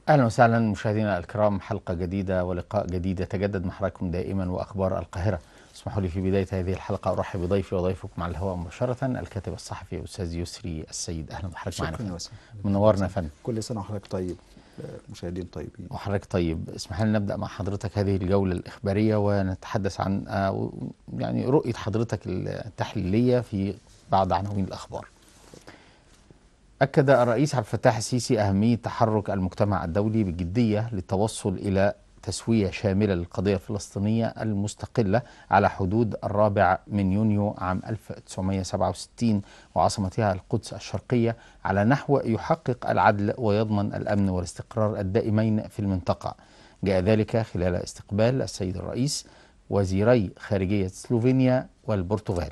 اهلا وسهلا مشاهدينا الكرام حلقه جديده ولقاء جديد يتجدد مع حضراتكم دائما واخبار القاهره اسمحوا لي في بدايه هذه الحلقه ارحب بضيفي وضيفكم على الهواء مباشره الكاتب الصحفي استاذ يسري السيد اهلا بحضرتك معنا شكرا فندم. وسهلا منورنا يا فندم كل سنه وحضرتك طيب آه، مشاهدين طيبين وحضرتك طيب اسمح لنا نبدا مع حضرتك هذه الجوله الاخباريه ونتحدث عن آه، يعني رؤيه حضرتك التحليليه في بعض عناوين الاخبار أكد الرئيس عبد الفتاح السيسي أهمية تحرك المجتمع الدولي بجدية للتوصل إلى تسوية شاملة للقضية الفلسطينية المستقلة على حدود الرابع من يونيو عام 1967 وعاصمتها القدس الشرقية على نحو يحقق العدل ويضمن الأمن والاستقرار الدائمين في المنطقة جاء ذلك خلال استقبال السيد الرئيس وزيري خارجية سلوفينيا والبرتغال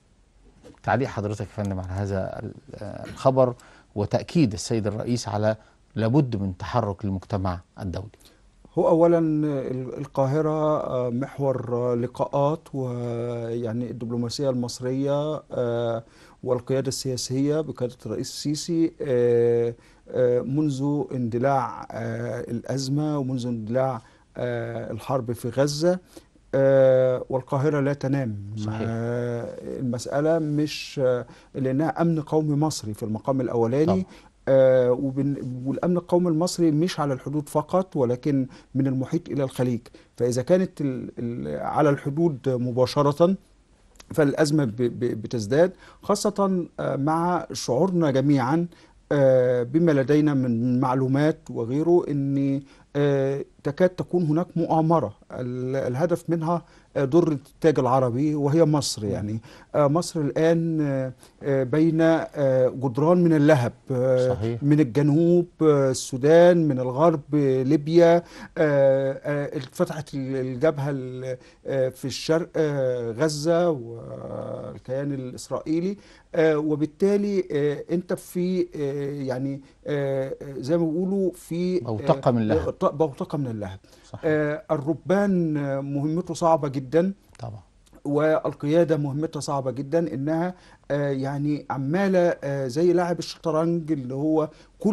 تعليق حضرتك يا فندم على هذا ال- آه، الخبر وتأكيد السيد الرئيس على لابد من تحرك المجتمع الدولي هو اولا ال- القاهره آه، محور آه، لقاءات ويعني الدبلوماسيه المصريه آه، والقياده السياسيه بقياده الرئيس السيسي آه، آه، منذ اندلاع آه، الازمه ومنذ اندلاع آه، الحرب في غزه آه، والقاهره لا تنام صحيح. آه، المساله مش آه، لانها امن قومي مصري في المقام الاولاني طبعا. آه وبن- والامن القومي المصري مش على الحدود فقط ولكن من المحيط الى الخليج فاذا كانت ال ال على الحدود مباشره فالازمه ب- ب- بتزداد خاصه آه، مع شعورنا جميعا آه، بما لدينا من معلومات وغيره ان آه، تكاد تكون هناك مؤامره ال- الهدف منها آه، ضر التاج العربي وهي مصر يعني آه، مصر الان آه، آه، بين آه، جدران من اللهب آه، صحيح. من الجنوب آه، السودان من الغرب آه، ليبيا آه، آه، اتفتحت ال- الجبهة ال- آه، في الشرق آه، غزة والكيان الإسرائيلي آه، وبالتالي آه، أنت في آه، يعني آه، زي ما بيقولوا في بوتقة من اللهب. آه، بوتقة من اللهب صحيح آه، الربان آه، مهمته صعبة جدا طبعا والقيادة مهمتها صعبة جدا إنها آه، يعني عمالة آه، زي لاعب الشطرنج اللي هو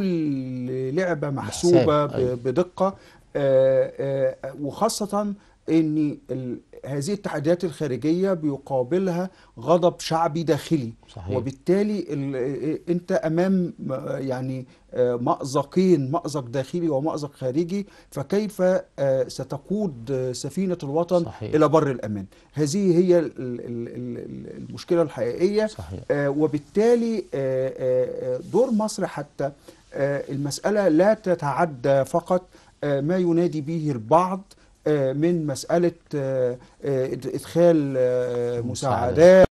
كل لعبة محسوبة بحساب، أيوة. ب- بدقة آه، آه، وخاصة إن ال- هذه التحديات الخارجية بيقابلها غضب شعبي داخلي صحيح وبالتالي ال- انت امام م- يعني آه، مأزقين مأزق داخلي ومأزق خارجي فكيف آه، ستقود آه، سفينة الوطن صحيح. إلى بر الأمان هذه هي ال- ال- ال- ال- المشكلة الحقيقية صحيح آه، وبالتالي آه، آه، آه، دور مصر حتى آه، المسألة لا تتعدى فقط آه، ما ينادي به البعض آه، من مسألة آه، آه، إدخال آه، مساعدات. مساعدات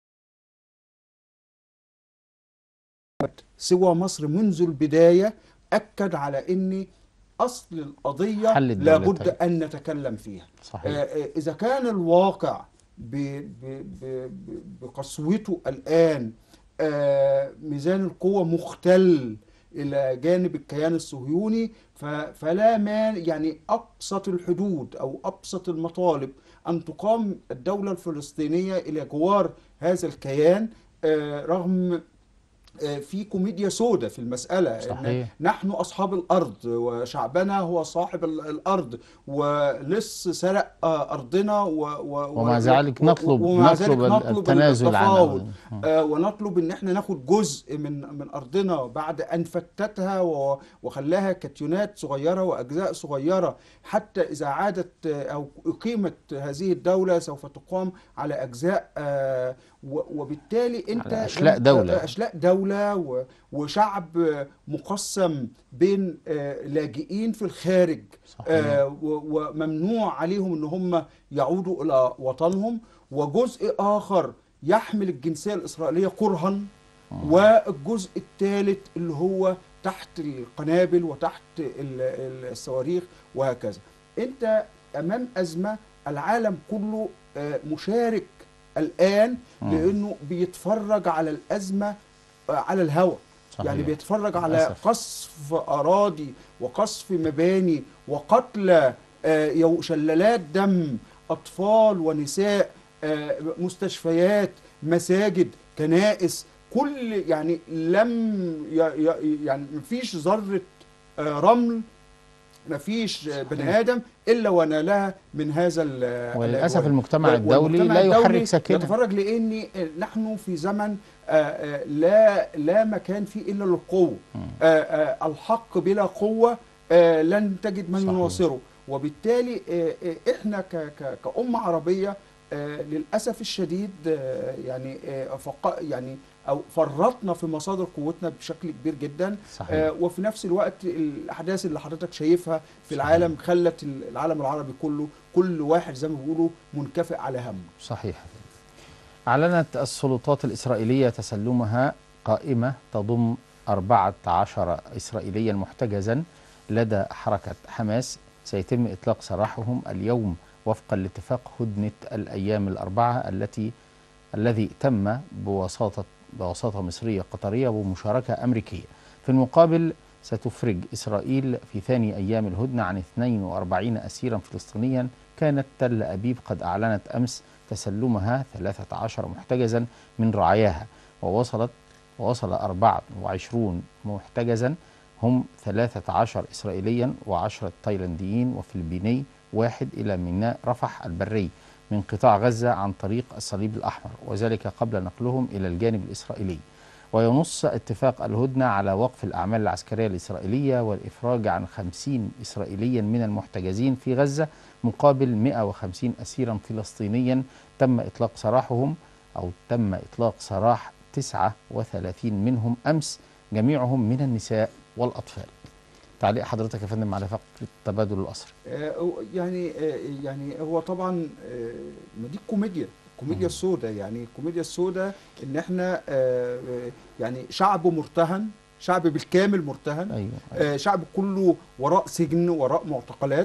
سوى مصر منذ البداية أكد على أن أصل القضية حل الدولة لابد طيب. أن نتكلم فيها صحيح آه، آه، إذا كان الواقع ب- ب- ب- ب- بقسوته الآن آه، ميزان القوة مختل إلى جانب الكيان الصهيوني ف- فلا ما يعني أبسط الحدود أو أبسط المطالب أن تقام الدولة الفلسطينية إلى جوار هذا الكيان آه، رغم آه، في كوميديا سودة في المسألة إن صحيح. نحن أصحاب الأرض وشعبنا هو صاحب ال- الأرض ولص سرق آه، أرضنا و و ومع و- ذلك و- نطلب ومع ذلك نطلب نطلب التنازل التفاوض. عنه آه، ونطلب ان احنا ناخد جزء من من ارضنا بعد ان فتتها و- وخلاها كتيونات صغيره واجزاء صغيره حتى اذا عادت آه، او اقيمت هذه الدوله سوف تقام على اجزاء آه، و- وبالتالي انت على أشلاء دولة. آه، اشلاء دوله و- وشعب آه، مقسم بين آه، لاجئين في الخارج صحيح آه، و- وممنوع عليهم ان هم يعودوا الى وطنهم وجزء اخر يحمل الجنسيه الاسرائيليه كرها والجزء الثالث اللي هو تحت القنابل وتحت ال- ال- الصواريخ وهكذا انت امام ازمه العالم كله آه، مشارك الان مم. لانه بيتفرج على الازمه آه، على الهواء صحيح. يعني بيتفرج على للأسف. قصف اراضي وقصف مباني وقتلى آه، يو- شلالات دم اطفال ونساء آه، مستشفيات مساجد كنائس كل يعني لم ي- ي- يعني مفيش ذره آه، رمل مفيش بني ادم الا ونالها من هذا ال- وللاسف الألوان. المجتمع الدولي والمجتمع لا الدولي يحرك ساكنا يتفرج لان نحن في زمن آه، آه، لا لا مكان فيه الا للقوه مم. آه، آه، الحق بلا قوه آه، لن تجد من صحيح. يناصره وبالتالي آه، آه، احنا ك- ك- كأمة عربية آه، للأسف الشديد آه، يعني آه، فق- يعني أو فرطنا في مصادر قوتنا بشكل كبير جدا صحيح آه، وفي نفس الوقت الأحداث اللي حضرتك شايفها في صحيح. العالم خلت العالم العربي كله كل واحد زي ما بيقولوا منكفئ على همه صحيح أعلنت السلطات الإسرائيلية تسلمها قائمة تضم 14 إسرائيليا محتجزا لدى حركة حماس سيتم إطلاق سراحهم اليوم وفقا لاتفاق هدنة الأيام الأربعة التي الذي تم بوساطة بوساطة مصرية قطرية ومشاركة أمريكية في المقابل ستفرج إسرائيل في ثاني أيام الهدنة عن 42 أسيرا فلسطينيا كانت تل أبيب قد أعلنت أمس تسلمها 13 محتجزا من رعاياها ووصلت ووصل 24 محتجزا هم 13 إسرائيليا و10 تايلانديين وفلبيني واحد إلى ميناء رفح البري من قطاع غزة عن طريق الصليب الأحمر وذلك قبل نقلهم إلى الجانب الإسرائيلي وينص اتفاق الهدنة على وقف الأعمال العسكرية الإسرائيلية والإفراج عن 50 إسرائيليا من المحتجزين في غزة مقابل 150 أسيرا فلسطينيا تم إطلاق سراحهم أو تم إطلاق سراح 39 منهم أمس جميعهم من النساء والأطفال تعليق حضرتك يا فندم على فقرة تبادل الأسر آه، يعني آه، يعني هو طبعا آه، ما دي الكوميديا الكوميديا مم. السوداء يعني الكوميديا السوداء ان احنا آه، آه، يعني شعب مرتهن شعب بالكامل مرتهن أيوة, آه، شعب كله وراء سجن وراء معتقلات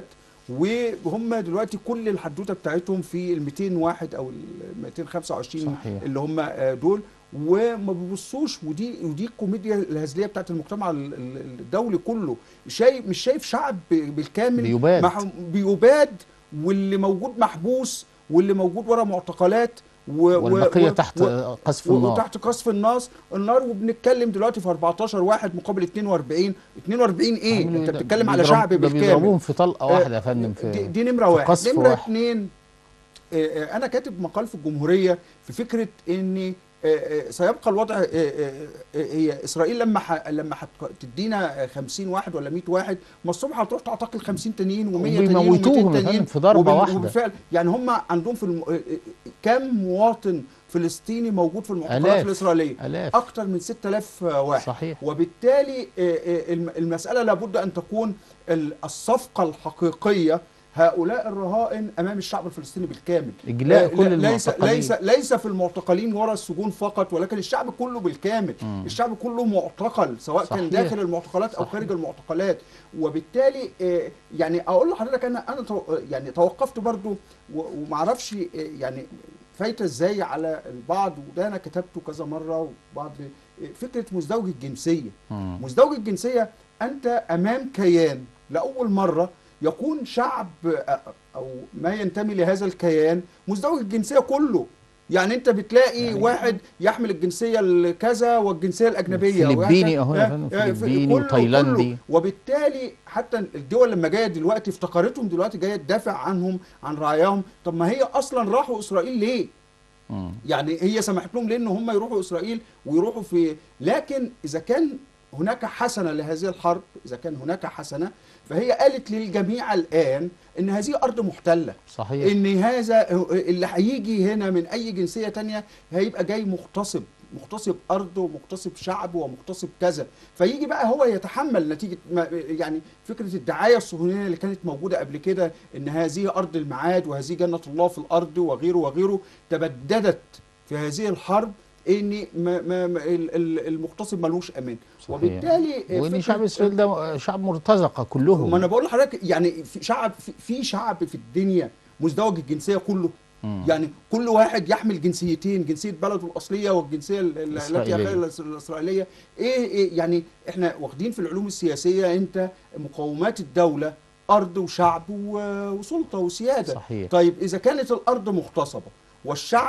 وهم دلوقتي كل الحدوته بتاعتهم في ال 200 واحد او ال 225 صحيح. اللي هم آه، دول وما بيبصوش ودي ودي الكوميديا الهزليه بتاعت المجتمع ال- ال- الدولي كله شايف مش شايف شعب بالكامل بيباد. مح- بيباد واللي موجود محبوس واللي موجود ورا معتقلات و والبقية و- تحت و- قصف و- النار وتحت قصف الناس النار وبنتكلم دلوقتي في 14 واحد مقابل 42 42 ايه عاملين انت ده- بتتكلم على بيضرب- شعب ده بالكامل بيضربوهم في طلقة آه، واحدة يا فندم دي, في دي نمره في واحد قصف نمره واحد. اتنين آه، آه، انا كاتب مقال في الجمهوريه في فكره ان آه، آه، سيبقى الوضع آه، آه، آه، هي اسرائيل لما ح- لما هتدينا 50 واحد ولا 100 واحد ما الصبح هتروح تعتقل 50 تانيين و100 تانيين وبيموتوهم و200 يا فندم تانيين في ضربة وبال- واحدة. وبالفعل يعني هم عندهم في الم... آه، آه، كم مواطن فلسطيني موجود في المعتقلات آلاف. الاسرائيليه آلاف اكتر من 6000 واحد صحيح وبالتالي آه، آه، الم- المسألة لابد أن تكون ال- الصفقة الحقيقية هؤلاء الرهائن أمام الشعب الفلسطيني بالكامل إجلاء لا- كل لا- ليس المعتقلين. ليس ليس في المعتقلين وراء السجون فقط ولكن الشعب كله بالكامل مم. الشعب كله معتقل سواء كان صحيح. داخل المعتقلات او صحيح. خارج المعتقلات وبالتالي آه، يعني اقول لحضرتك انا انا تو- يعني توقفت برضو و- ومعرفش آه، يعني فايته ازاي على البعض وده انا كتبته كذا مره وبعض آه، فكره مزدوج الجنسيه مم. مزدوج الجنسيه انت امام كيان لاول مره يكون شعب آه، او ما ينتمي لهذا الكيان مزدوج الجنسيه كله يعني انت بتلاقي يعني يعني واحد يحمل الجنسيه الكذا والجنسيه الاجنبيه فلبيني وهكذا. أهو يا آه، فندم، آه، فلبيني كله- وتايلاندي. كله. وبالتالي حتى الدول لما جايه دلوقتي افتكرتهم دلوقتي جايه تدافع عنهم عن رعاياهم طب ما هي اصلا راحوا اسرائيل ليه مم. يعني هي سمحت لهم لان هم يروحوا اسرائيل ويروحوا في لكن اذا كان هناك حسنه لهذه الحرب اذا كان هناك حسنه فهي قالت للجميع الان ان هذه ارض محتله صحيح ان هذا اللي هيجي هنا من اي جنسيه تانية هيبقى جاي مغتصب مغتصب ارضه ومغتصب شعبه ومغتصب كذا فيجي بقى هو يتحمل نتيجه ما يعني فكره الدعايه الصهيونيه اللي كانت موجوده قبل كده ان هذه ارض المعاد وهذه جنه الله في الارض وغيره وغيره تبددت في هذه الحرب ان ما ما ما ال- ال- المغتصب ملوش امان صحيح. وبالتالي وان فكرة- شعب اسرائيل ده شعب مرتزقه كلهم ما انا بقول لحضرتك يعني في شعب في- في شعب في الدنيا مزدوج الجنسيه كله مم. يعني كل واحد يحمل جنسيتين جنسيه بلده الاصليه والجنسيه ال- ال- التي هي الإسرائيلية. غير الإس- الاسرائيليه ايه, إيه يعني احنا واخدين في العلوم السياسيه انت مقومات الدوله ارض وشعب و- وسلطه وسياده صحيح طيب اذا كانت الارض مغتصبه والشعب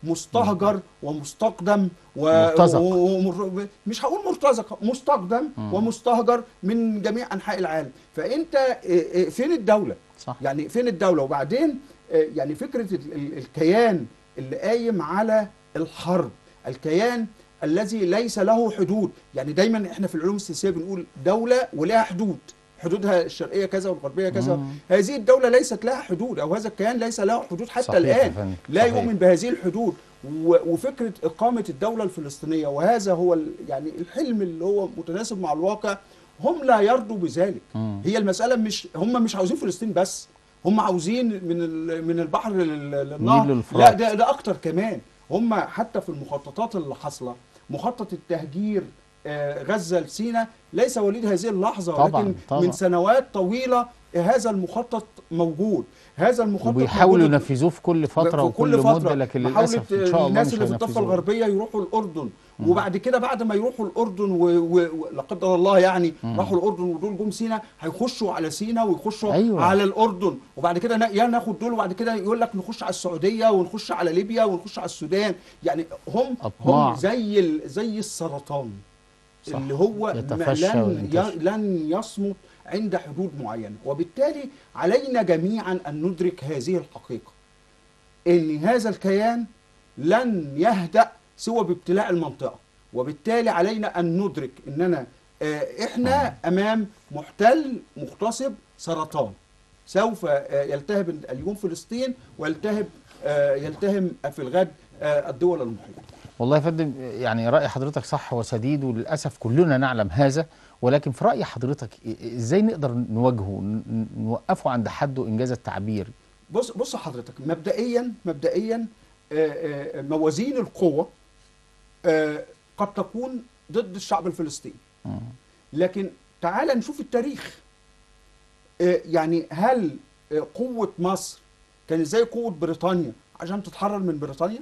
مستهجر ومستقدم و... مرتزق. و... ومر... مش هقول مرتزق مستقدم ومستهجر من جميع انحاء العالم فانت إيه، إيه، فين الدوله صح يعني فين الدولة وبعدين آه، يعني فكرة ال- ال- الكيان اللي قايم على الحرب الكيان الذي ليس له حدود يعني دايما احنا في العلوم السياسية بنقول دولة ولها حدود حدودها الشرقية كذا والغربية كذا مم. هذه الدولة ليست لها حدود أو هذا الكيان ليس له حدود حتى صحيح يا الآن فندم، لا صحيح. يؤمن بهذه الحدود و- وفكرة إقامة الدولة الفلسطينية وهذا هو ال- يعني الحلم اللي هو متناسب مع الواقع هم لا يرضوا بذلك مم. هي المسألة مش هم مش عاوزين فلسطين بس هم عاوزين من ال- من البحر لل- للنهر للفرات. لا ده ده أكتر كمان هم حتى في المخططات اللي حاصلة مخطط التهجير آه، غزة لسينا ليس وليد هذه اللحظة طبعاً، ولكن طبعاً. من سنوات طويلة هذا المخطط موجود هذا المخطط وبيحاولوا موجود ينفذوه في كل فتره في وكل كل فترة مده لكن محاولة للاسف ان شاء الله الناس مش اللي في الضفة هينفذوه. الغربية يروحوا الأردن وبعد كده بعد ما يروحوا الأردن ولا و... لا قدر الله يعني راحوا الأردن ودول جم سينا هيخشوا على سينا ويخشوا أيوة. على الأردن وبعد كده نا- يا ناخد دول وبعد كده يقول لك نخش على السعودية ونخش على ليبيا ونخش على السودان يعني هم أطماع. هم زي ال... زي السرطان صح. اللي هو ما يتفشى لن وينتشر. ي... لن يصمت عند حدود معينة وبالتالي علينا جميعا أن ندرك هذه الحقيقة ان هذا الكيان لن يهدأ سوى بابتلاء المنطقة وبالتالي علينا ان ندرك اننا آه، احنا امام محتل مغتصب سرطان سوف آه، يلتهب اليوم فلسطين ويلتهب آه، يلتهم في الغد آه، الدول المحيطة والله يا فندم يعني راي حضرتك صح وسديد وللاسف كلنا نعلم هذا ولكن في راي حضرتك إ- ازاي نقدر نواجهه ن- نوقفه عند حده انجاز التعبير بص بص حضرتك مبدئيا مبدئيا آه، آه، موازين القوة آه، قد تكون ضد الشعب الفلسطيني مم. لكن تعال نشوف التاريخ آه، يعني هل آه، قوة مصر كانت زي قوة بريطانيا عشان تتحرر من بريطانيا؟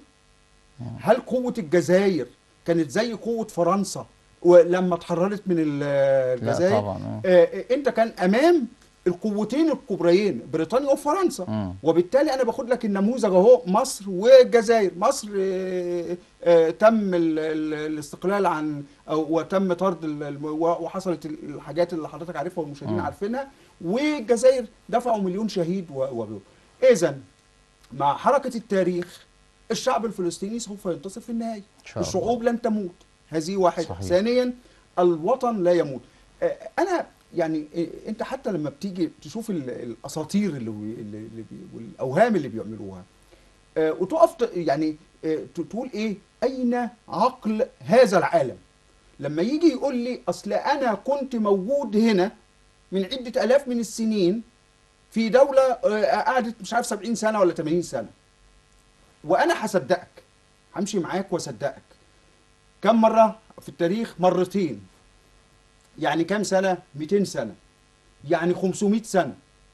هل قوة الجزائر كانت زي قوة فرنسا ولما اتحررت من ال- لا الجزائر؟ طبعا آه. آه، انت كان امام القوتين الكبريين بريطانيا وفرنسا مم. وبالتالي انا باخد لك النموذج اهو مصر والجزائر مصر آه، آه، تم ال- ال- الاستقلال عن أو وتم طرد ال- الم- وحصلت الحاجات اللي حضرتك عارفها والمشاهدين مم. عارفينها والجزائر دفعوا مليون شهيد و- وغيره اذا مع حركه التاريخ الشعب الفلسطيني سوف ينتصر في النهايه إن شاء الله. الشعوب لن تموت هذه واحده صحيح. ثانيا الوطن لا يموت آه، انا يعني آه، انت حتى لما بتيجي تشوف ال- الاساطير اللي بي- اللي اللي بي- والاوهام اللي بيعملوها آه، وتقف ت- يعني آه، ت- تقول ايه اين عقل هذا العالم لما يجي يقول لي اصل انا كنت موجود هنا من عده الاف من السنين في دوله آه، قعدت مش عارف 70 سنه ولا 80 سنه وانا هصدقك همشي معاك واصدقك كم مره في التاريخ مرتين يعني كام سنه 200 سنه يعني 500 سنه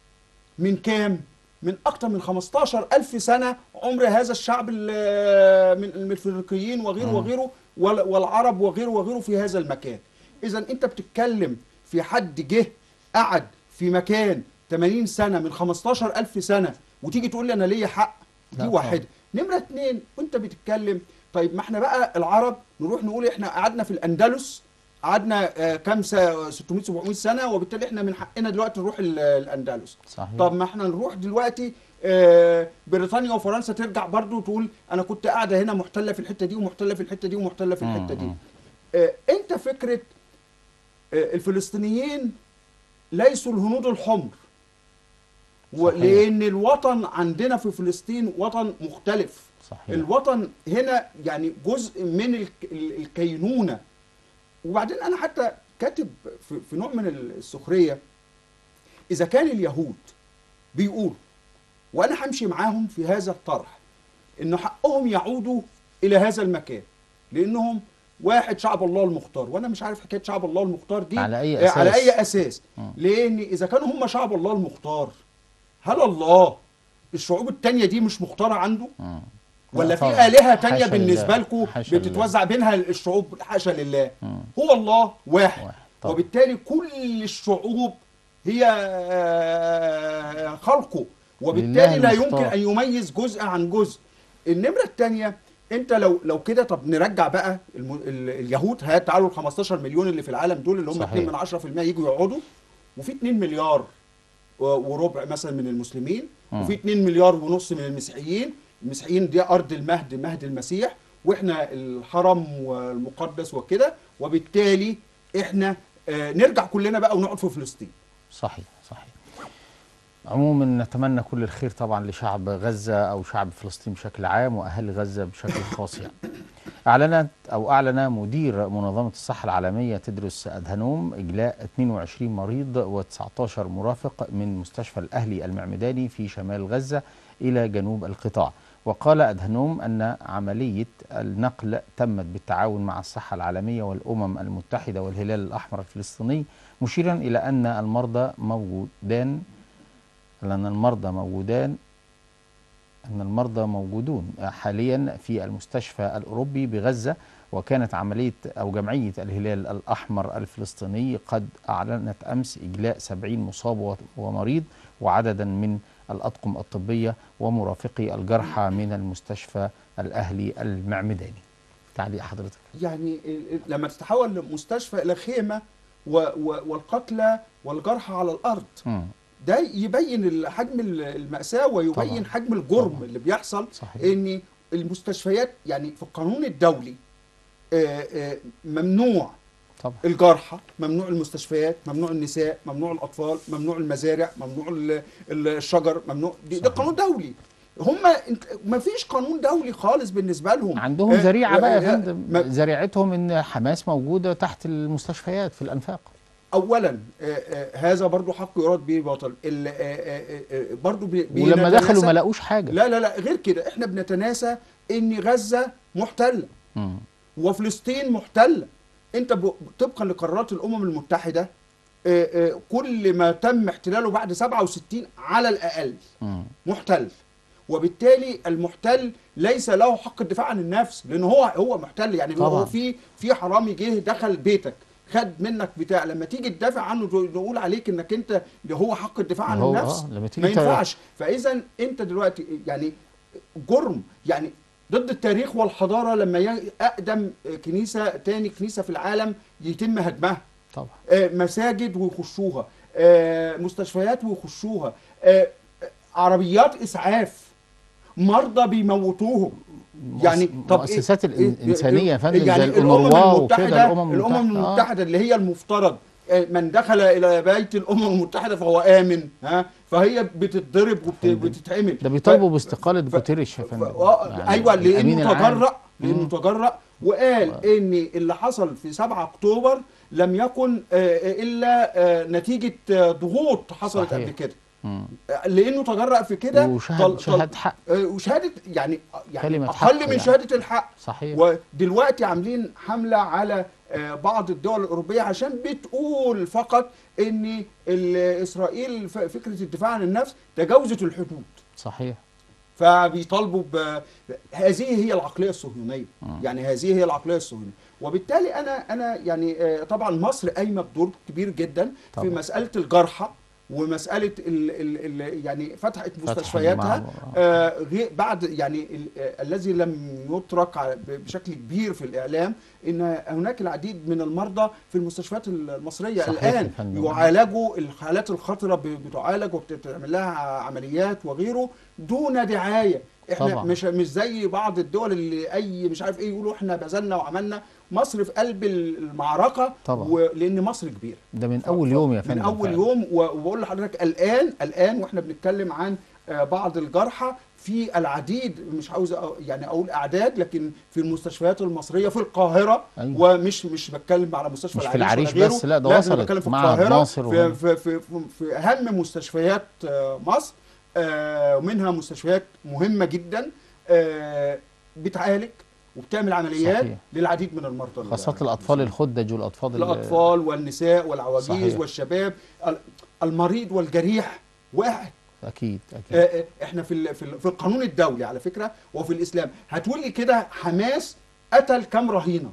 من كام من اكتر من 15 الف سنه عمر هذا الشعب ال- من من الفينيقيين وغيره مم. وغيره وال- والعرب وغيره وغيره في هذا المكان اذا انت بتتكلم في حد جه قعد في مكان 80 سنه من 15 الف سنه وتيجي تقول لي انا ليا حق دي لا واحده نمره اتنين وانت بتتكلم طيب ما احنا بقى العرب نروح نقول احنا قعدنا في الاندلس قعدنا آه، كام سا- 600 700 سنه وبالتالي احنا من حقنا دلوقتي نروح ال- الاندلس صحيح طب ما احنا نروح دلوقتي آه، بريطانيا وفرنسا ترجع برضو تقول انا كنت قاعده هنا محتله في الحته دي ومحتله في الحته دي ومحتله في الحته دي مم. آه، انت فكره آه، الفلسطينيين ليسوا الهنود الحمر و- صحيح. لان الوطن عندنا في فلسطين وطن مختلف صحيح الوطن هنا يعني جزء من الك- ال- الكينونه وبعدين انا حتى كاتب في في نوع من السخريه اذا كان اليهود بيقولوا وانا همشي معاهم في هذا الطرح ان حقهم يعودوا الى هذا المكان لانهم واحد شعب الله المختار وانا مش عارف حكايه شعب الله المختار دي على أي آه، على أساس؟ اي اساس مم. لان اذا كانوا هم شعب الله المختار هل الله الشعوب التانية دي مش مختارة عنده مم. ولا لا في طبعاً. آلهة تانية حاشا بالنسبة لله. لكم حاشا لله. بتتوزع بينها الشعوب حاشا لله مم. هو الله واحد, واحد. طبعاً. وبالتالي كل الشعوب هي آه، خلقه وبالتالي لله لا المختار. يمكن أن يميز جزء عن جزء النمرة الثانية انت لو لو كده طب نرجع بقى الم... ال... اليهود هات تعالوا ال 15 مليون اللي في العالم دول اللي هم صحيح. 2 من 10% يجوا يقعدوا وفي 2 مليار و- وربع مثلا من المسلمين مم. وفي 2 مليار ونص من المسيحيين المسيحيين دي ارض المهد مهد المسيح واحنا الحرم والمقدس وكده وبالتالي احنا آه، نرجع كلنا بقى ونقعد في فلسطين صحيح صحيح عموما نتمنى كل الخير طبعا لشعب غزة أو شعب فلسطين بشكل عام وأهل غزة بشكل خاص يعني أعلنت أو أعلن مدير منظمة الصحة العالمية تدرس أدهانوم إجلاء 22 مريض و19 مرافق من مستشفى الأهلي المعمداني في شمال غزة إلى جنوب القطاع وقال أدهانوم أن عملية النقل تمت بالتعاون مع الصحة العالمية والأمم المتحدة والهلال الأحمر الفلسطيني مشيرا إلى أن المرضى موجودان لأن المرضى موجودان أن المرضى موجودون حاليا في المستشفى الأوروبي بغزة وكانت عملية أو جمعية الهلال الأحمر الفلسطيني قد أعلنت أمس إجلاء 70 مصاب و- ومريض وعددا من الأطقم الطبية ومرافقي الجرحى من المستشفى الأهلي المعمداني تعليق حضرتك يعني ال- ال- لما تتحول لمستشفى الى خيمه و و والقتلى والجرحى على الارض مم. ده يبين ال- حجم ال- المأساة ويبين طبعاً. حجم الجرم طبعاً. اللي بيحصل صحيح ان المستشفيات يعني في القانون الدولي آه، آه، ممنوع طبعا الجرحى ممنوع المستشفيات ممنوع النساء ممنوع الاطفال ممنوع المزارع ممنوع ال- ال- الشجر ممنوع دي ده صحيح. قانون دولي هم ما فيش قانون دولي خالص بالنسبه لهم عندهم آه، ذريعة بقى يا آه، فندم ما- ذريعتهم إن حماس موجودة تحت المستشفيات في الأنفاق اولا آه، آه، هذا برضو حق يراد به باطل ال- آه، آه، آه، برضو بي- ولما دخلوا بينتناسى- ما لقوش حاجة لا لا لا غير كده احنا بنتناسى ان غزه محتله مم. وفلسطين محتله انت ب- طبقا لقرارات الامم المتحده آه، آه، كل ما تم احتلاله بعد 67 على الاقل مم. محتل وبالتالي المحتل ليس له حق الدفاع عن النفس لان هو هو محتل يعني طبعاً. هو في في حرامي جه دخل بيتك خد منك بتاع لما تيجي تدافع عنه نقول عليك انك انت اللي هو حق الدفاع عن هو النفس آه لما ما تيجي ت- ينفعش فاذا انت دلوقتي يعني جرم يعني ضد التاريخ والحضاره لما ي- اقدم كنيسه تاني كنيسه في العالم يتم هدمها طبعا آه، مساجد ويخشوها آه، مستشفيات ويخشوها آه، آه، عربيات اسعاف مرضى بيموتوهم يعني طب إيه- المؤسسات إيه- الإنسانية يا فندم يعني زي الامم الأونروا المتحده وكده الامم المتحدة. المتحده اللي هي المفترض آه، من دخل الى بيت الامم المتحده فهو امن ها فهي بتتضرب فندم. وبتتعمل ده بيطالبوا باستقالة جوتيريش يا ف- فندم آه، يعني ايوه الأمين لانه العام. تجرأ لانه مم. تجرأ وقال ان اللي حصل في 7 اكتوبر لم يكن آه، الا آه، نتيجه آه، ضغوط حصلت صحيح. قبل كده مم. آه، لانه تجرأ في كده وشهد طل- طل- شهد حق آه، وشهاده يعني يعني كلمة اقل حق من يعني. شهاده الحق صحيح ودلوقتي عاملين حملة على آه، بعض الدول الأوروبية عشان بتقول فقط إن ال- إسرائيل ف- فكرة الدفاع عن النفس تجاوزت الحدود صحيح فبيطالبوا ب... هذه هي العقلية الصهيونية مم. يعني هذه هي العقلية الصهيونية وبالتالي أنا أنا يعني آه، طبعا مصر قايمة بدور كبير جدا في طبعا. مسألة الجرحى ومسألة ال ال ال يعني فتحت فتح مستشفياتها المعبر. آه، غير بعد يعني ال- آه، الذي لم يترك على- ب- بشكل كبير في الاعلام ان هناك العديد من المرضى في المستشفيات المصريه صحيح يا الان فندم. يعالجوا الحالات الخطره ب- بتعالج وبتتعمل لها عمليات وغيره دون دعايه احنا طبعا. مش مش زي بعض الدول اللي اي مش عارف ايه يقولوا احنا بذلنا وعملنا مصر في قلب المعركه طبعا. ولان مصر كبيره ده من أول يوم يا فندم من اول فعلا. يوم و- وبقول لحضرتك الان الان واحنا بنتكلم عن آه، بعض الجرحى في العديد مش عاوز أ- يعني اقول اعداد لكن في المستشفيات المصريه في القاهره أيوة. ومش مش بتكلم على مستشفى مش في العريش العريش ولا غيره بس، لا، ده أنا وصلت بتكلم في معهد القاهره ناصر في, وهنا. في, في, في, في اهم مستشفيات آه، مصر آه، ومنها مستشفيات مهمه جدا آه، بتعالج وبتعمل عمليات صحيح. للعديد من المرضى خاصة الأطفال الخدج والأطفال ال- الأطفال والنساء والعواجيز صحيح. والشباب ال- المريض والجريح واحد أكيد أكيد آه، آه، احنا في ال- في ال- في القانون الدولي على فكرة وفي الإسلام هتقولي كده حماس قتل كام رهينة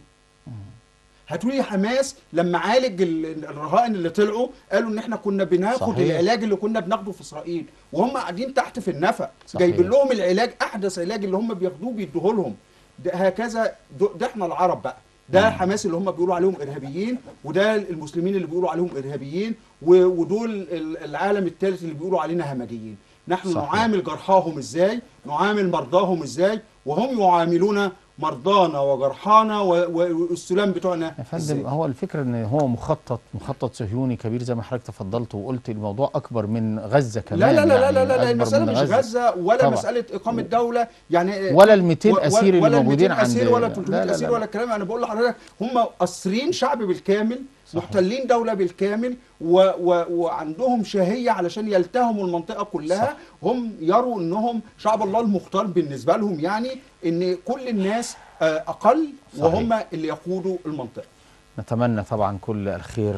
هتقولي حماس لما عالج ال- الرهائن اللي طلعوا قالوا ان احنا كنا بناخد صحيح. العلاج اللي كنا بناخده في اسرائيل وهم قاعدين تحت في النفق صحيح. جايبين لهم العلاج احدث علاج اللي هم بياخدوه بيدوه لهم ده هكذا ده ده احنا العرب بقى ده مم. حماس اللي هم بيقولوا عليهم ارهابيين وده المسلمين اللي بيقولوا عليهم ارهابيين و- ودول ال- العالم الثالث اللي بيقولوا علينا همجيين نحن صحيح. نعامل جرحاهم ازاي نعامل مرضاهم ازاي وهم يعاملون مرضانا وجرحانا و- و- والسلام بتوعنا يا فندم ازاي هو الفكرة ان هو مخطط مخطط صهيوني كبير زي ما حضرتك تفضلت وقلت الموضوع اكبر من غزة كمان لا لا لا لا يعني لا, لا, لا أكبر المسألة من مش غزة ولا طبعا. مسألة إقامة دولة يعني ولا ال 200 و- و- أسير اللي ولا ال موجودين 200 أسير عند- ولا لا، 300 لا، أسير لا. ولا الكلام أنا بقول لحضرتك هم أسرين شعب بالكامل صحيح. محتلين دولة بالكامل و و وعندهم شهية علشان يلتهموا المنطقة كلها صح. هم يروا انهم شعب الله المختار بالنسبة لهم يعني ان كل الناس آه، اقل صحيح. وهم اللي يقودوا المنطقة نتمنى طبعا كل الخير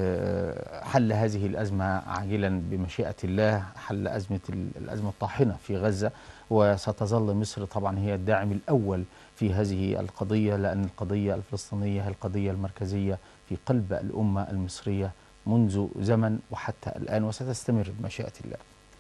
لحل هذه الأزمة عاجلا بمشيئة الله حل أزمة ال- الأزمة الطاحنة في غزة وستظل مصر طبعا هي الداعم الأول في هذه القضية لأن القضية الفلسطينية هي القضية المركزية في قلب الأمة المصرية منذ زمن وحتى الآن وستستمر بمشيئة الله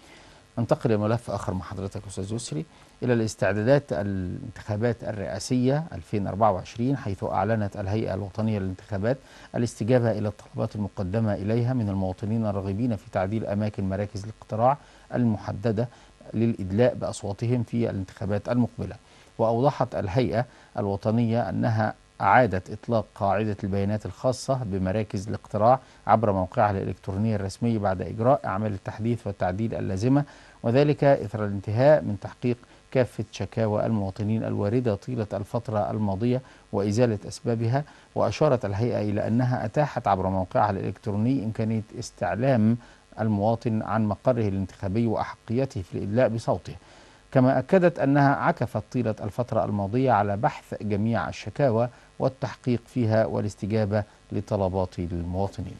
ننتقل لملف آخر مع حضرتك أستاذ يسري إلى الاستعدادات الانتخابات الرئاسية 2024 حيث أعلنت الهيئة الوطنية للانتخابات الاستجابة إلى الطلبات المقدمة إليها من المواطنين الراغبين في تعديل أماكن مراكز الاقتراع المحددة للإدلاء بأصواتهم في الانتخابات المقبلة وأوضحت الهيئة الوطنية أنها أعادت إطلاق قاعدة البيانات الخاصة بمراكز الاقتراع عبر موقعها الإلكتروني الرسمي بعد إجراء أعمال التحديث والتعديل اللازمة وذلك إثر الانتهاء من تحقيق كافة شكاوى المواطنين الواردة طيلة الفترة الماضية وإزالة أسبابها وأشارت الهيئة إلى أنها أتاحت عبر موقعها الإلكتروني إمكانية استعلام المواطن عن مقره الانتخابي وأحقيته في الإدلاء بصوته كما أكدت أنها عكفت طيلة الفترة الماضية على بحث جميع الشكاوى والتحقيق فيها والاستجابة لطلبات المواطنين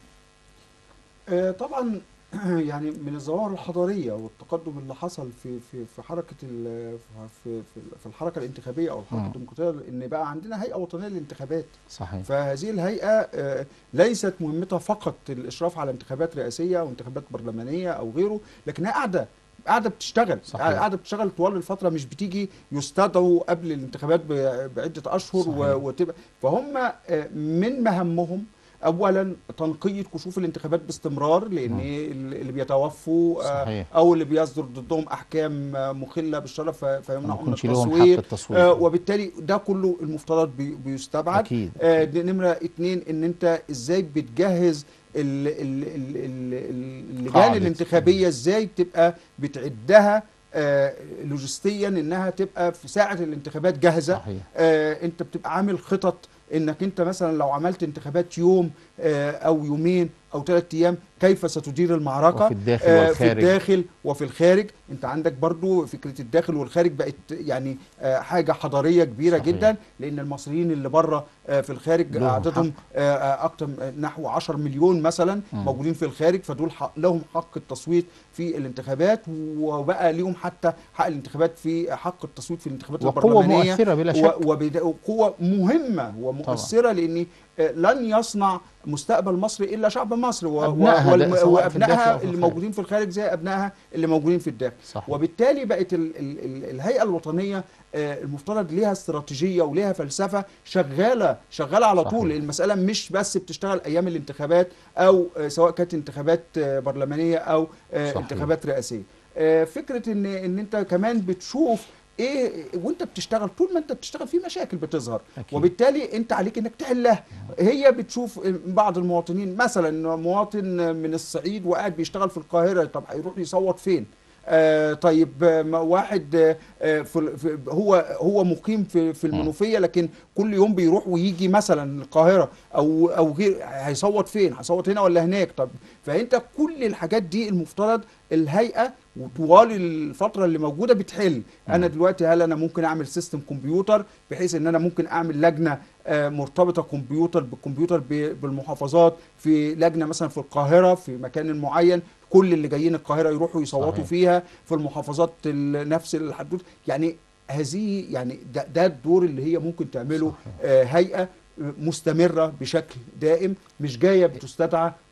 آه، طبعا يعني من الظواهر الحضاريه والتقدم اللي حصل في في في حركه ال- في في في الحركه الانتخابيه او الحركه مم. الديمقراطيه ان بقى عندنا هيئه وطنيه للانتخابات صحيح فهذه الهيئه آه، ليست مهمتها فقط الاشراف على انتخابات رئاسيه او انتخابات برلمانيه او غيره لكنها قاعده قاعده بتشتغل صحيح. قاعده بتشتغل طوال الفتره مش بتيجي يستدعوا قبل الانتخابات ب- بعده اشهر صحيح. و- وتبقى فهم آه، من مهمهم اولا تنقيه كشوف الانتخابات باستمرار لان مم. اللي بيتوفوا آه، صحيح او اللي بيصدر ضدهم احكام آه، مخله بالشرف ف- ما فيمنعهم من يكونش لهم حق التصويت التصويت آه، وبالتالي ده كله المفترض بي- بيستبعد أكيد آه، دي نمرة اتنين ان انت ازاي بتجهز ال- ال- ال- ال- ال- اللجان قاعدة. الانتخابية ازاي تبقى بتعدها آه، لوجستيا انها تبقى في ساعة الانتخابات جاهزة صحيح آه، انت بتبقى عامل خطط انك انت مثلا لو عملت انتخابات يوم آه، او يومين او ثلاث ايام كيف ستدير المعركة وفي الداخل آه، في والخارج الداخل وفي الخارج انت عندك برضو فكره الداخل والخارج بقت يعني آه، حاجه حضاريه كبيره صحيح. جدا لان المصريين اللي بره آه، في الخارج لهم عددهم آه، آه، اكتر من- نحو 10 مليون مثلا مم. موجودين في الخارج فدول حق لهم حق التصويت في الانتخابات وبقى ليهم حتى حق الانتخابات في حق التصويت في الانتخابات وقوة البرلمانيه مؤثرة بلا شك و- وبدا- وقوة مهمة ومؤثرة لأن آه، لن يصنع مستقبل مصر إلا شعب مصر و- و- أبنائها والم- ده سواء في الداخل وأبنائها أو في اللي الخارج. موجودين في الخارج زي أبنائها اللي موجودين في الداخل صحيح وبالتالي بقت ال ال ال الهيئة الوطنية آه، المفترض ليها استراتيجية وليها فلسفة شغالة شغالة على صحيح. طول المسألة مش بس بتشتغل أيام الانتخابات أو آه، سواء كانت انتخابات آه، برلمانية أو آه، صحيح. انتخابات رئاسية آه، فكرة إن إن أنت كمان بتشوف ايه وانت بتشتغل طول ما انت بتشتغل في مشاكل بتظهر أكيد. وبالتالي انت عليك انك تحلها هي بتشوف بعض المواطنين مثلا مواطن من الصعيد وقاعد بيشتغل في القاهره طب هيروح يصوت فين آه طيب آه، ما واحد آه، آه، في في هو هو مقيم في في المنوفيه لكن كل يوم بيروح ويجي مثلا القاهره او او غير هيصوت فين هيصوت هنا ولا هناك طب فانت كل الحاجات دي المفترض الهيئه وطوال الفتره اللي موجوده بتحل انا دلوقتي هل انا ممكن اعمل سيستم كمبيوتر بحيث ان انا ممكن اعمل لجنه آه، مرتبطه كمبيوتر بالكمبيوتر ب- بالمحافظات في لجنه مثلا في القاهره في مكان معين كل اللي جايين القاهره يروحوا يصوتوا صحيح. فيها في المحافظات ال- نفس الحدود يعني هذه يعني ده, ده الدور اللي هي ممكن تعمله صحيح. آه، هيئه مستمره بشكل دائم مش جايه بتستدعى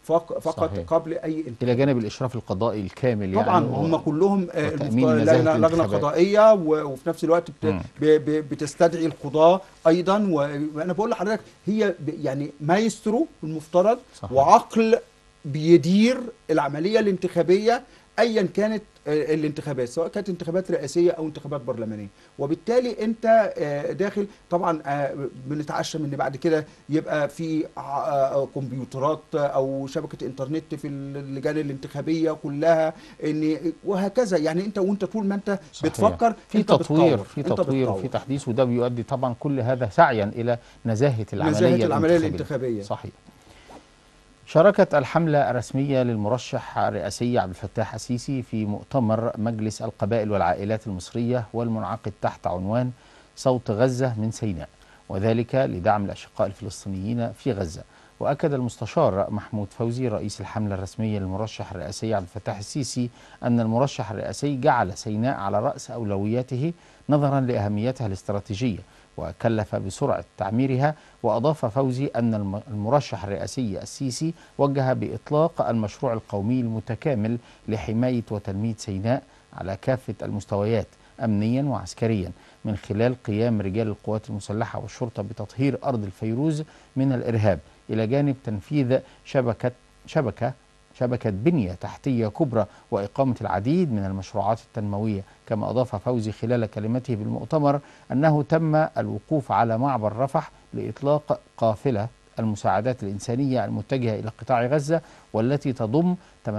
فق- فقط صحيح. قبل اي انتخابات الى جانب الاشراف القضائي الكامل طبعا يعني هم كلهم آه، وتأمين المفت- نزاهة لجنه لجنه الانتخابات. قضائيه و- وفي نفس الوقت بت مم. ب- ب- بتستدعي القضاه ايضا وانا بقول لحضرتك هي ب- يعني مايسترو المفترض صحيح. وعقل بيدير العمليه الانتخابيه ايا كانت آه، الانتخابات سواء كانت انتخابات رئاسيه او انتخابات برلمانيه وبالتالي انت آه، داخل طبعا آه، بنتعشم ان بعد كده يبقى في ع- آه، كمبيوترات او شبكه انترنت في اللجان الانتخابيه كلها ان وهكذا يعني انت وانت طول ما انت صحيح. بتفكر في انت تطوير بتطور. في انت تطوير بتطور. وفي تحديث وده بيؤدي طبعا كل هذا سعيا الى نزاهه العمليه نزاهة العملية الانتخابية. الانتخابية. صحيح شاركت الحملة الرسمية للمرشح الرئاسي عبد الفتاح السيسي في مؤتمر مجلس القبائل والعائلات المصرية والمنعقد تحت عنوان صوت غزة من سيناء وذلك لدعم الأشقاء الفلسطينيين في غزة وأكد المستشار محمود فوزي رئيس الحملة الرسمية للمرشح الرئاسي عبد الفتاح السيسي أن المرشح الرئاسي جعل سيناء على رأس أولوياته نظرا لأهميتها الاستراتيجية وكلف بسرعة تعميرها وأضاف فوزي أن الم- المرشح الرئاسي السيسي وجه بإطلاق المشروع القومي المتكامل لحماية وتنمية سيناء على كافة المستويات أمنيا وعسكريا من خلال قيام رجال القوات المسلحة والشرطة بتطهير أرض الفيروز من الإرهاب إلى جانب تنفيذ شبكة شبكة شبكة بنية تحتية كبرى وإقامة العديد من المشروعات التنموية كما أضاف فوزي خلال كلمته بالمؤتمر أنه تم الوقوف على معبر رفح لإطلاق قافلة المساعدات الإنسانية المتجهة إلى قطاع غزة والتي تضم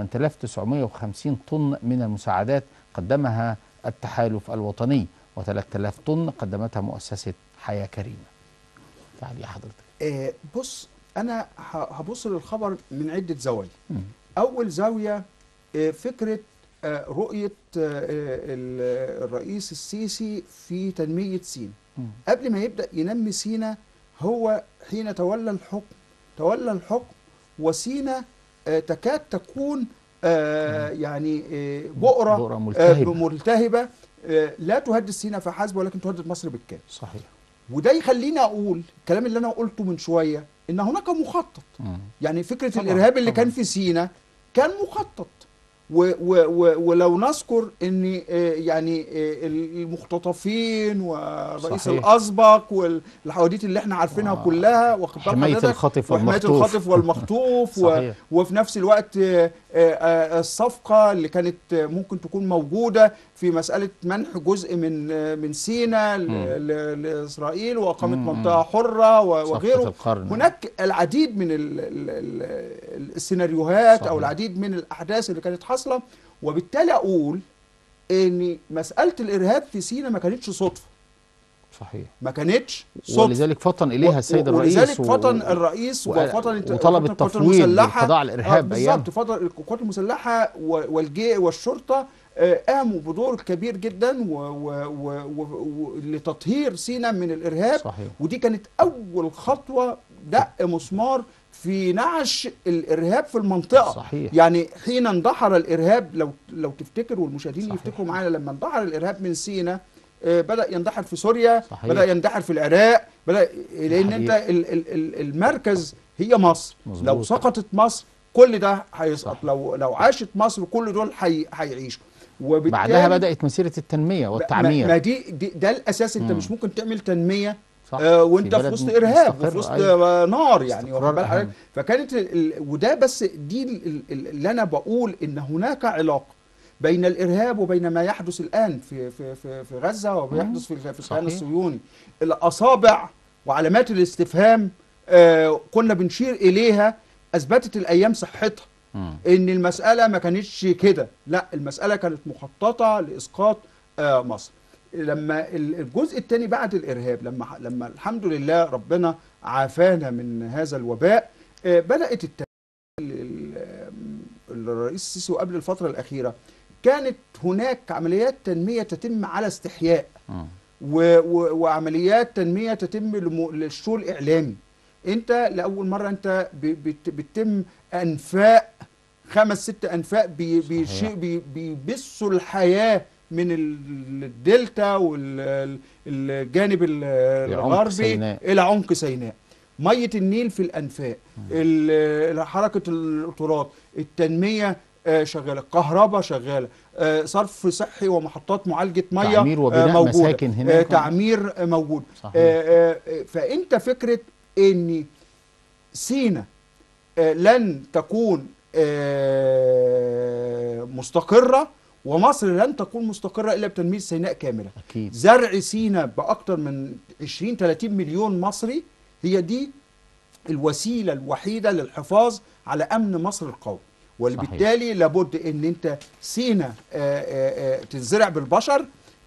8950 طن من المساعدات قدمها التحالف الوطني و3000 طن قدمتها مؤسسة حياة كريمة تعالي حضرتك آه، بص انا ه- هبص للخبر من عده زوايا مم. اول زاويه آه، فكره آه، رؤيه آه، ال- الرئيس السيسي في تنميه سينا مم. قبل ما يبدا ينمي سينا هو حين تولى الحكم تولى الحكم وسينا آه، تكاد تكون آه، يعني آه، بؤره بؤرة آه، ملتهبة ملتهبه آه، لا تهدد سينا فحسب ولكن تهدد مصر بالكامل صحيح وده يخليني اقول الكلام اللي انا قلته من شويه ان هناك مخطط مم. يعني فكره طبعاً، الارهاب اللي طبعاً. كان في سينا كان مخطط و و و ولو نذكر ان آه، يعني آه، المختطفين والرئيس صحيح. الاسبق والحواديت اللي احنا عارفينها آه. كلها واخد بال حماية حضرتك؟ الخاطف وحمايه والمخطوف الخاطف والمخطوف و صحيح وفي نفس الوقت آه، آه، آه، الصفقة اللي كانت آه، ممكن تكون موجودة في مسألة منح جزء من آه، من سيناء ل- مم. ل- لإسرائيل وإقامة مم، منطقة حرة و- صفقة وغيره القرن هناك العديد من ال- ال- ال- السيناريوهات صحيح. أو العديد من الأحداث اللي كانت حاصلة وبالتالي أقول إن مسألة الإرهاب في سيناء ما كانتش صدفة صحيح ما كانتش صدفة ولذلك فطن اليها السيد الرئيس ولذلك و- فطن الرئيس و- وفطن وطلب القوات التفويض المسلحة للقضاء على الارهاب آه ايام بالظبط فضل القوات المسلحه و- والجي والشرطه آه، قاموا بدور كبير جدا و و و و و لتطهير سيناء من الارهاب صحيح ودي كانت اول خطوه دق مسمار في نعش الارهاب في المنطقه صحيح يعني حين اندحر الارهاب لو لو تفتكر والمشاهدين صحيح. يفتكروا معانا لما اندحر الارهاب من سيناء آه، بدا يندحر في سوريا صحيح. بدا يندحر في العراق بدا لان حقيقي. انت ال- ال- ال- المركز هي مصر مظبوط. لو سقطت مصر كل ده هيسقط صح. لو لو عاشت مصر كل دول هي- هيعيشوا وبالتالي بعدها بدات مسيره التنميه ما- ما والتعمير دي, دي ده الاساس انت مم. مش ممكن تعمل تنميه صح آه وانت في بلد وسط ارهاب مستقر، وفي وسط أيوة. آه نار يعني استقرار واخد بال حضرتك؟ أهم. فكانت ال... ال- وده بس دي ال- ال- اللي انا بقول ان هناك علاقه بين الارهاب وبين ما يحدث الان في في في, في غزه وما مم. يحدث في في الكيان صحيح. الصهيوني الاصابع وعلامات الاستفهام آه كنا بنشير اليها اثبتت الايام صحتها مم. ان المساله ما كانتش كده لا المساله كانت مخططه لاسقاط آه، مصر لما ال- الجزء الثاني بعد الارهاب لما ح- لما الحمد لله ربنا عافانا من هذا الوباء آه، بدات الت- ال- ال- الرئيس السيسي وقبل الفتره الاخيره كانت هناك عمليات تنميه تتم على استحياء مم. و و وعمليات تنميه تتم لم- للشو الاعلامي انت لاول مره انت ب- بت- بتتم انفاق خمس ست انفاق بي بيشي- صحيح. بي بيبثوا الحياه من ال- الدلتا والجانب لعمق الغربي سيناء. الى عمق سيناء ميه النيل في الانفاق ال- حركه القطارات التنميه آه، شغاله الكهرباء شغاله آه، صرف صحي ومحطات معالجه ميه تعمير وبناء آه، موجودة. مساكن هناك. آه، تعمير آه، موجود صحيح. آه، آه، فانت فكره ان سينا آه، لن تكون آه، مستقره ومصر لن تكون مستقره الا بتنميه سيناء كامله اكيد زرع سينا باكثر من 20 30 مليون مصري هي دي الوسيله الوحيده للحفاظ على امن مصر القومي وبالتالي لابد ان انت سينا آه، آه، آه، تتزرع بالبشر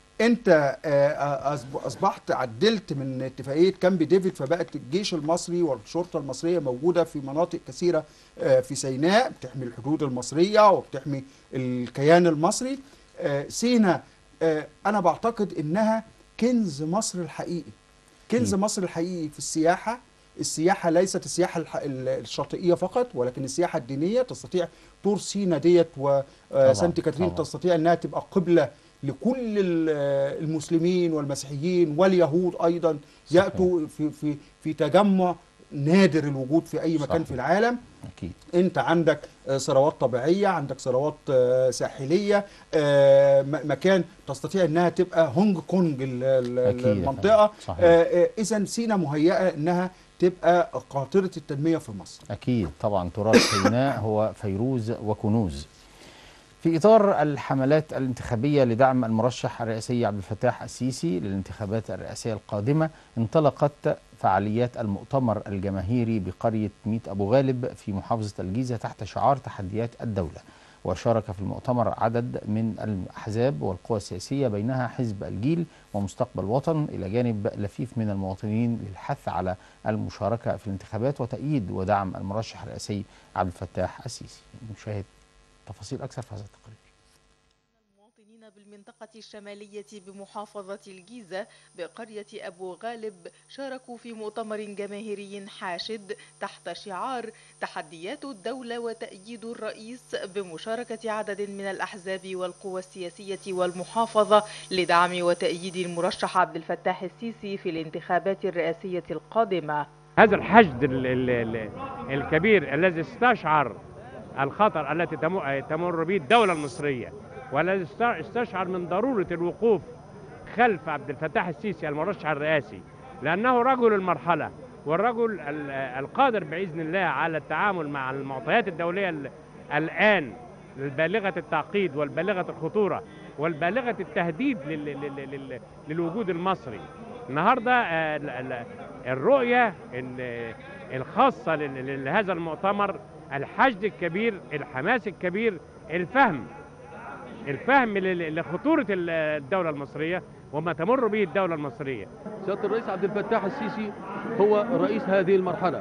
انت آه، أصب- اصبحت عدلت من اتفاقيه كامب ديفيد فبقت الجيش المصري والشرطه المصريه موجوده في مناطق كثيره آه، في سيناء بتحمي الحدود المصريه وبتحمي الكيان المصري آه، سينا آه، انا بعتقد انها كنز مصر الحقيقي كنز أكيد. مصر الحقيقي في السياحه السياحه ليست السياحه الح- ال- الشاطئيه فقط ولكن السياحه الدينيه تستطيع طور سينا ديت وسانت كاترين طبعاً. تستطيع انها تبقى قبله لكل ال- المسلمين والمسيحيين واليهود ايضا صحيح. ياتوا في في في تجمع نادر الوجود في اي مكان صحيح. في العالم اكيد انت عندك آه، ثروات طبيعيه عندك ثروات آه، ساحليه آه، م- مكان تستطيع انها تبقى هونج كونج ال- ال- أكيد يا المنطقه فندم. صحيح. اذا سينا مهيئه انها تبقى قاطره التنميه في مصر أكيد طبعا تراث سيناء هو فيروز وكنوز في إطار الحملات الانتخابية لدعم المرشح الرئاسي عبد الفتاح السيسي للانتخابات الرئاسية القادمة انطلقت فعاليات المؤتمر الجماهيري بقرية ميت أبو غالب في محافظة الجيزة تحت شعار تحديات الدولة وشارك في المؤتمر عدد من الأحزاب والقوى السياسية بينها حزب الجيل ومستقبل وطن إلى جانب لفيف من المواطنين للحث على المشاركة في الانتخابات وتأييد ودعم المرشح الرئاسي عبد الفتاح السيسي نشاهد تفاصيل أكثر في هذا التقرير المواطنين بالمنطقة الشمالية بمحافظة الجيزة بقرية أبو غالب شاركوا في مؤتمر جماهيري حاشد تحت شعار تحديات الدولة وتأييد الرئيس بمشاركة عدد من الأحزاب والقوى السياسية والمحافظة لدعم وتأييد المرشح عبد الفتاح السيسي في الانتخابات الرئاسية القادمة هذا الحشد ال ال ال الكبير الذي استشعر الخطر التي تمو- تمر به الدولة المصرية والذي است- استشعر من ضرورة الوقوف خلف عبد الفتاح السيسي المرشح الرئاسي لأنه رجل المرحلة والرجل ال- القادر بإذن الله على التعامل مع المعطيات الدولية ال- الآن البالغة التعقيد والبالغة الخطورة والبالغة التهديد لل- لل- لل- للوجود المصري النهارده آه، ال- ال- الرؤية ال- الخاصة لل- لهذا المؤتمر الحشد الكبير الحماس الكبير الفهم الفهم ل- لخطورة ال- الدولة المصرية وما تمر به الدولة المصرية سيادة الرئيس عبد الفتاح السيسي هو رئيس هذه المرحلة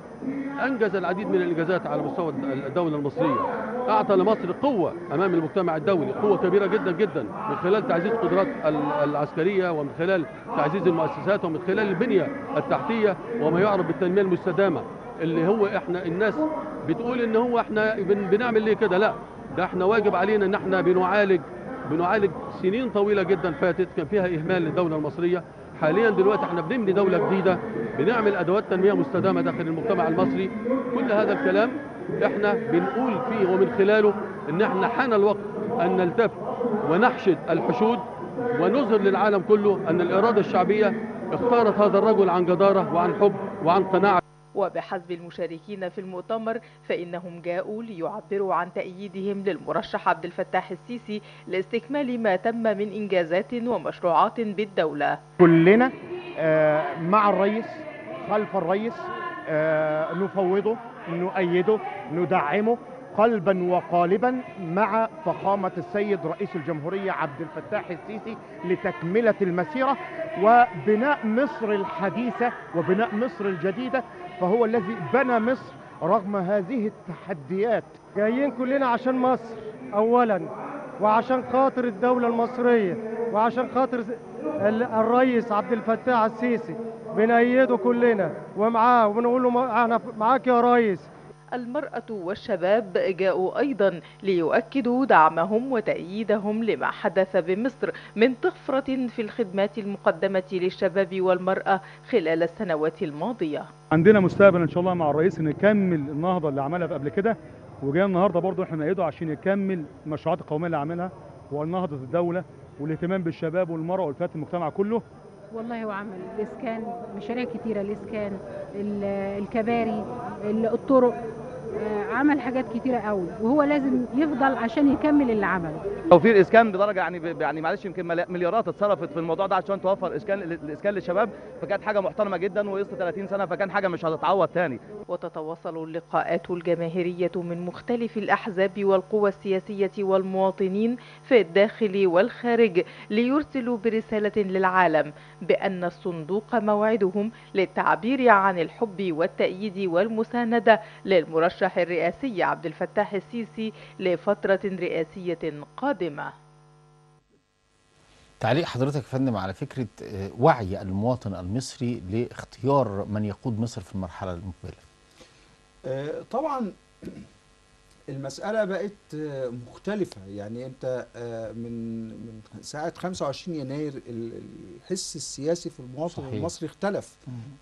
أنجز العديد من الإنجازات على مستوى الدولة المصرية أعطى لمصر قوة أمام المجتمع الدولي قوة كبيرة جدا جدا من خلال تعزيز القدرات ال- العسكرية ومن خلال تعزيز المؤسسات ومن خلال البنية التحتية وما يعرف بالتنمية المستدامة اللي هو احنا الناس بتقول ان هو احنا بن- بنعمل ليه كده لا ده احنا واجب علينا ان احنا بنعالج بنعالج سنين طويلة جدا فاتت كان فيها إهمال للدولة المصرية حاليا دلوقتي احنا بنبني دولة جديدة بنعمل أدوات تنمية مستدامة داخل المجتمع المصري كل هذا الكلام احنا بنقول فيه ومن خلاله ان احنا حان الوقت أن نلتف ونحشد الحشود ونظهر للعالم كله أن الإرادة الشعبية اختارت هذا الرجل عن جدارة وعن حب وعن قناعة وبحسب المشاركين في المؤتمر فإنهم جاءوا ليعبروا عن تأييدهم للمرشح عبد الفتاح السيسي لاستكمال ما تم من إنجازات ومشروعات بالدولة كلنا آه، مع الرئيس خلف الرئيس آه، نفوضه نؤيده ندعمه قلبا وقالبا مع فخامة السيد رئيس الجمهورية عبد الفتاح السيسي لتكملة المسيرة وبناء مصر الحديثة وبناء مصر الجديدة فهو الذي بنى مصر رغم هذه التحديات جايين كلنا عشان مصر اولا وعشان خاطر الدولة المصرية وعشان خاطر ال- الرئيس عبد الفتاح السيسي بنأيده كلنا ومعاه وبنقول له ما- احنا معاك يا ريس المرأة والشباب جاءوا أيضا ليؤكدوا دعمهم وتأييدهم لما حدث بمصر من طفرة في الخدمات المقدمة للشباب والمرأة خلال السنوات الماضية عندنا مستقبل ان شاء الله مع الرئيس ان يكمل النهضه اللي عملها قبل كده وجاي النهارده برضه احنا نأيده عشان يكمل المشروعات القوميه اللي عاملها ونهضه الدوله والاهتمام بالشباب والمراه والفئات المجتمع كله والله هو عمل الاسكان مشاريع كتيره الاسكان ال- الكباري ال- الطرق آه، عمل حاجات كتيره قوي وهو لازم يفضل عشان يكمل اللي عمله توفير اسكان بدرجه يعني ب- يعني معلش يمكن ملا- مليارات اتصرفت في الموضوع ده عشان توفر اسكان الاسكان للشباب فكانت حاجه محترمه جدا وقصه 30 سنه فكان حاجه مش هتتعوض تاني وتتواصل اللقاءات الجماهيرية من مختلف الأحزاب والقوى السياسية والمواطنين في الداخل والخارج ليرسلوا برسالة للعالم بأن الصندوق موعدهم للتعبير عن الحب والتأييد والمساندة للمرشح الرئاسي عبد الفتاح السيسي لفترة رئاسية قادمة تعليق حضرتك يا فندم على فكره آه، وعي المواطن المصري لاختيار من يقود مصر في المرحله المقبله آه، طبعا المسألة بقت آه، مختلفة يعني أنت آه، من من ساعة 25 يناير ال- الحس السياسي في المواطن صحيح. المصري اختلف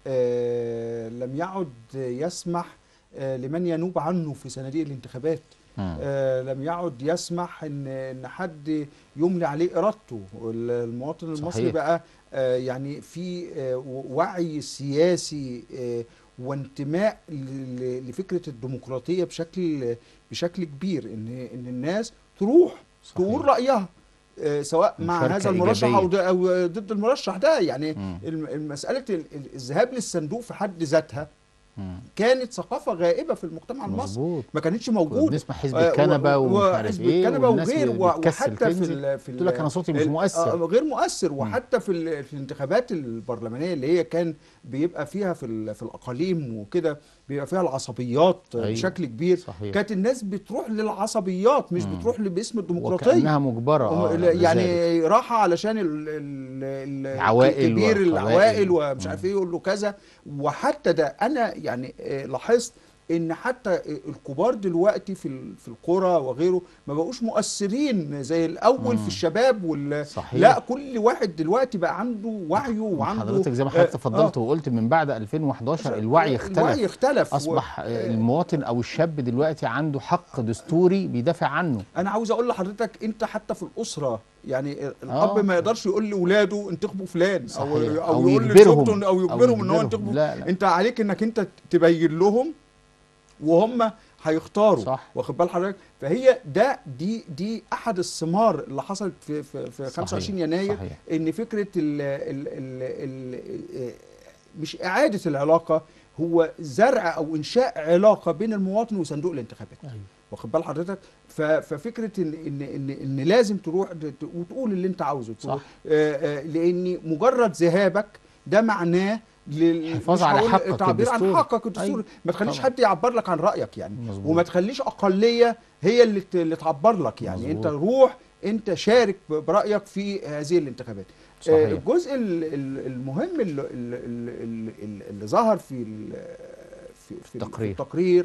آه، لم يعد يسمح آه، لمن ينوب عنه في صناديق الانتخابات مم. آه، لم يعد يسمح ان ان حد يملي عليه ارادته المواطن المصري صحيح. بقى آه، يعني في آه، وعي سياسي آه، وانتماء ل- ل- لفكره الديمقراطيه بشكل بشكل كبير ان ان الناس تروح صحيح. تقول رايها آه، سواء مع مشاركة هذا المرشح او إيجابية. د- او ضد المرشح ده يعني مم. الم- مساله ال- ال- الذهاب للصندوق في حد ذاتها مم. كانت ثقافه غائبه في المجتمع المصري مظبوط ما كانتش كنا موجوده بنسمع حزب آه، الكنبه و- ومش عارف وحزب ايه الكنبه والناس وغير اللي و- بتكسل وحتى في تنزل ال في تقول لك انا صوتي مش ال- مؤثر آه، غير مؤثر وحتى في, ال- في الانتخابات البرلمانيه اللي هي كان بيبقى فيها في ال- في الاقاليم وكده بيبقى فيها العصبيات أيوة. بشكل كبير صحيح. كانت الناس بتروح للعصبيات مش مم. بتروح باسم الديمقراطيه وكانها مجبره اه هم- لذلك. يعني راحة علشان ال ال ال العوائل كبير والقبائل. العوائل ومش مم. عارف ايه يقول له كذا وحتى ده انا يعني آه، لاحظت ان حتى الكبار دلوقتي في ال- في القرى وغيره ما بقوش مؤثرين زي الاول مم. في الشباب وال صحيح. لا كل واحد دلوقتي بقى عنده وعيه وعنده حضرتك زي ما حضرتك آه، تفضلت آه. وقلت من بعد 2011 الوعي اختلف الوعي اختلف اصبح و- آه، المواطن او الشاب دلوقتي عنده حق دستوري بيدافع عنه انا عاوز اقول لحضرتك انت حتى في الاسره يعني الاب آه. ما يقدرش يقول لاولاده انتخبوا فلان او صحيح. او, أو يقول يجبرهم. لزوجته او أو يجبرهم ان هو يجبرهم. ينتخبوا لا، لا. انت عليك انك انت تبين لهم وهم هيختاروا صح. واخد بال حضرتك فهي ده دي دي احد الثمار اللي حصلت في في, في صحيح. 25 يناير صحيح. ان فكره ال ال ال ال مش اعاده العلاقه هو زرع او انشاء علاقه بين المواطن وصندوق الانتخابات أيوة. واخد بال حضرتك ف- ففكره ان ان ان, إن لازم تروح ت- وتقول اللي انت عاوزه صح. آه آه لان مجرد ذهابك ده معناه لل- حفاظ مش على هقول حقك تعبير عن الدستوري. حقك الدستوري أيوة. ما تخليش طبعا. حد يعبر لك عن رايك يعني مظبوط. وما تخليش اقليه هي اللي ت- اللي تعبر لك يعني مظبوط. انت روح انت شارك ب- برايك في هذه الانتخابات صحيح. آه، الجزء ال- ال- المهم اللي, اللي, اللي, اللي ظهر في ال- في, في, في تقرير. التقرير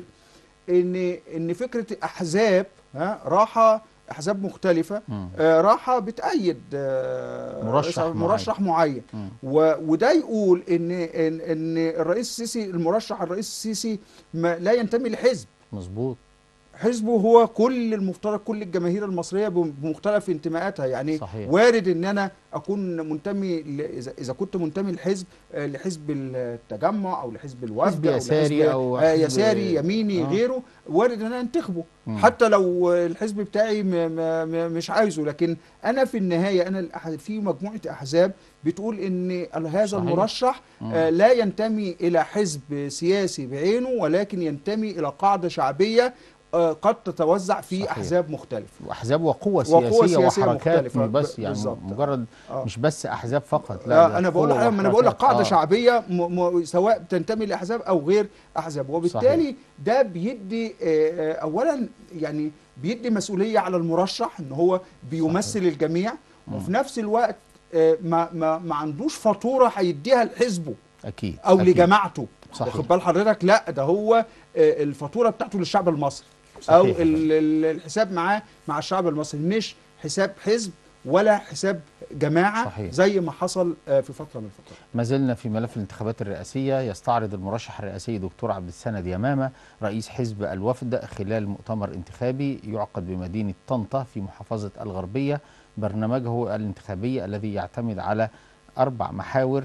ان ان فكره احزاب ها راحه احزاب مختلفه مم. آه، راحه بتأيد آه، مرشح رئيس- مرشح معين مم. و- وده يقول ان ان ان الرئيس السيسي المرشح الرئيس السيسي ما لا ينتمي لحزب مظبوط حزبه هو كل المفترض كل الجماهير المصريه بمختلف انتماءاتها يعني صحيح. وارد ان انا اكون منتمي ل- اذا اذا كنت منتمي لحزب آه، لحزب التجمع او لحزب الوفد حزب او يساري لحزب أو آه، حزب- يساري يميني آه. غيره وارد ان انا انتخبه مم. حتى لو الحزب بتاعي م م م مش عايزه لكن انا في النهايه انا الأح- في مجموعه احزاب بتقول ان هذا صحيح. المرشح مم. آه، لا ينتمي الى حزب سياسي بعينه ولكن ينتمي الى قاعده شعبيه آه، قد تتوزع في صحيح. احزاب مختلفه واحزاب وقوة وقوة سياسية, سياسية وحركات مختلفة. مش بس ب- يعني بالظبط. مجرد آه. مش بس احزاب فقط لا لا ده انا بقول قوة لك ما انا بقول لك وحركات. قاعده آه. شعبيه م م سواء تنتمي لاحزاب او غير احزاب وبالتالي ده بيدي آه، آه، اولا يعني بيدي مسؤوليه على المرشح ان هو بيمثل الجميع وفي نفس الوقت آه، ما ما ما عندوش فاتوره هيديها لحزبه اكيد او أكيد. لجماعته صحيح. واخد بال حضرتك لا ده هو آه، الفاتوره بتاعته للشعب المصري او صحيح. ال- ال- الحساب معاه مع الشعب المصري مش حساب حزب ولا حساب جماعه صحيح. زي ما حصل آه، في فتره من الفترات ما زلنا في ملف الانتخابات الرئاسية يستعرض المرشح الرئاسي دكتور عبد السند يمامة رئيس حزب الوفد خلال مؤتمر انتخابي يعقد بمدينة طنطا في محافظة الغربية برنامجه الانتخابي الذي يعتمد على أربع محاور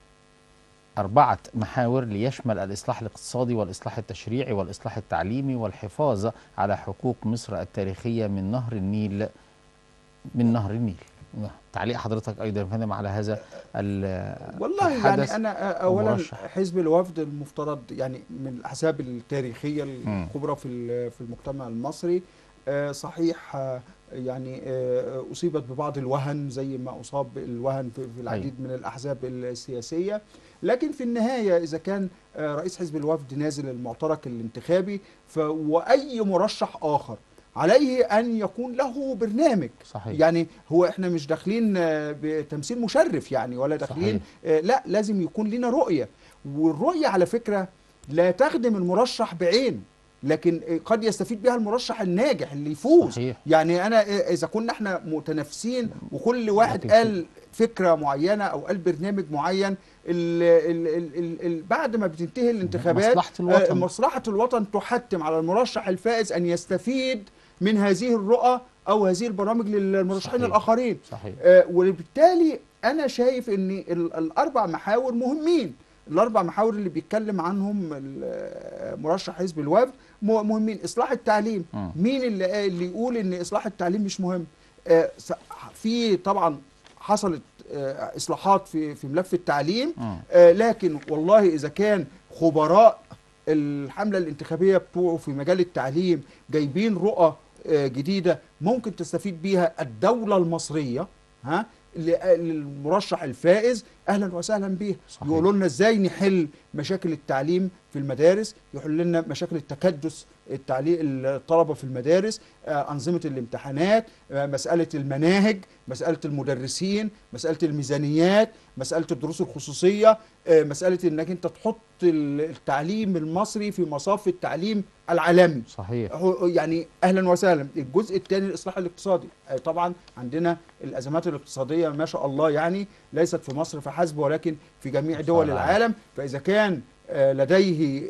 أربعة محاور ليشمل الإصلاح الاقتصادي والإصلاح التشريعي والإصلاح التعليمي والحفاظ على حقوق مصر التاريخية من نهر النيل من نهر النيل تعليق حضرتك أيضا يا فندم على هذا ال- والله الحدث يعني انا آه، اولا ومرشح. حزب الوفد المفترض يعني من الاحزاب التاريخيه مم. الكبرى في ال- في المجتمع المصري آه، صحيح آه، يعني آه، اصيبت ببعض الوهن زي ما اصاب الوهن في في العديد من الاحزاب السياسيه لكن في النهايه اذا كان آه، رئيس حزب الوفد نازل المعترك الانتخابي ف واي مرشح اخر عليه ان يكون له برنامج صحيح يعني هو احنا مش داخلين آه، بتمثيل مشرف يعني ولا داخلين صحيح. آه، لا لازم يكون لنا رؤية والرؤية على فكرة لا تخدم المرشح بعين لكن آه، قد يستفيد بها المرشح الناجح اللي يفوز صحيح يعني انا آه، اذا كنا احنا متنافسين وكل واحد لكن قال فكرة معينة او قال برنامج معين ال ال ال ال ال بعد ما بتنتهي الانتخابات مصلحة الوطن. آه، مصلحة الوطن تحتم على المرشح الفائز ان يستفيد من هذه الرؤى او هذه البرامج للمرشحين صحيح. الاخرين صحيح آه، وبالتالي انا شايف ان ال- الاربع محاور مهمين الاربع محاور اللي بيتكلم عنهم ال- مرشح حزب الوفد مه- مهمين اصلاح التعليم مم. مين اللي اللي يقول ان اصلاح التعليم مش مهم آه، س- في طبعا حصلت آه، اصلاحات في في ملف التعليم مم. آه، لكن والله اذا كان خبراء الحمله الانتخابيه بتوعه في مجال التعليم جايبين رؤى آه، جديده ممكن تستفيد بيها الدوله المصريه ها ل- للمرشح الفائز اهلا وسهلا بيه صحيح. يقولوا لنا ازاي نحل مشاكل التعليم في المدارس يحل لنا مشاكل التكدس التعليم الطلبه في المدارس آه، انظمه الامتحانات آه، مساله المناهج مساله المدرسين مساله الميزانيات مساله الدروس الخصوصيه آه، مساله انك انت تحط ال- التعليم المصري في مصاف التعليم العالمي صحيح هو- يعني اهلا وسهلا الجزء الثاني الاصلاح الاقتصادي آه، طبعا عندنا الازمات الاقتصاديه ما شاء الله يعني ليست في مصر فحسب ولكن في جميع دول العالم. العالم فاذا كان آه، لديه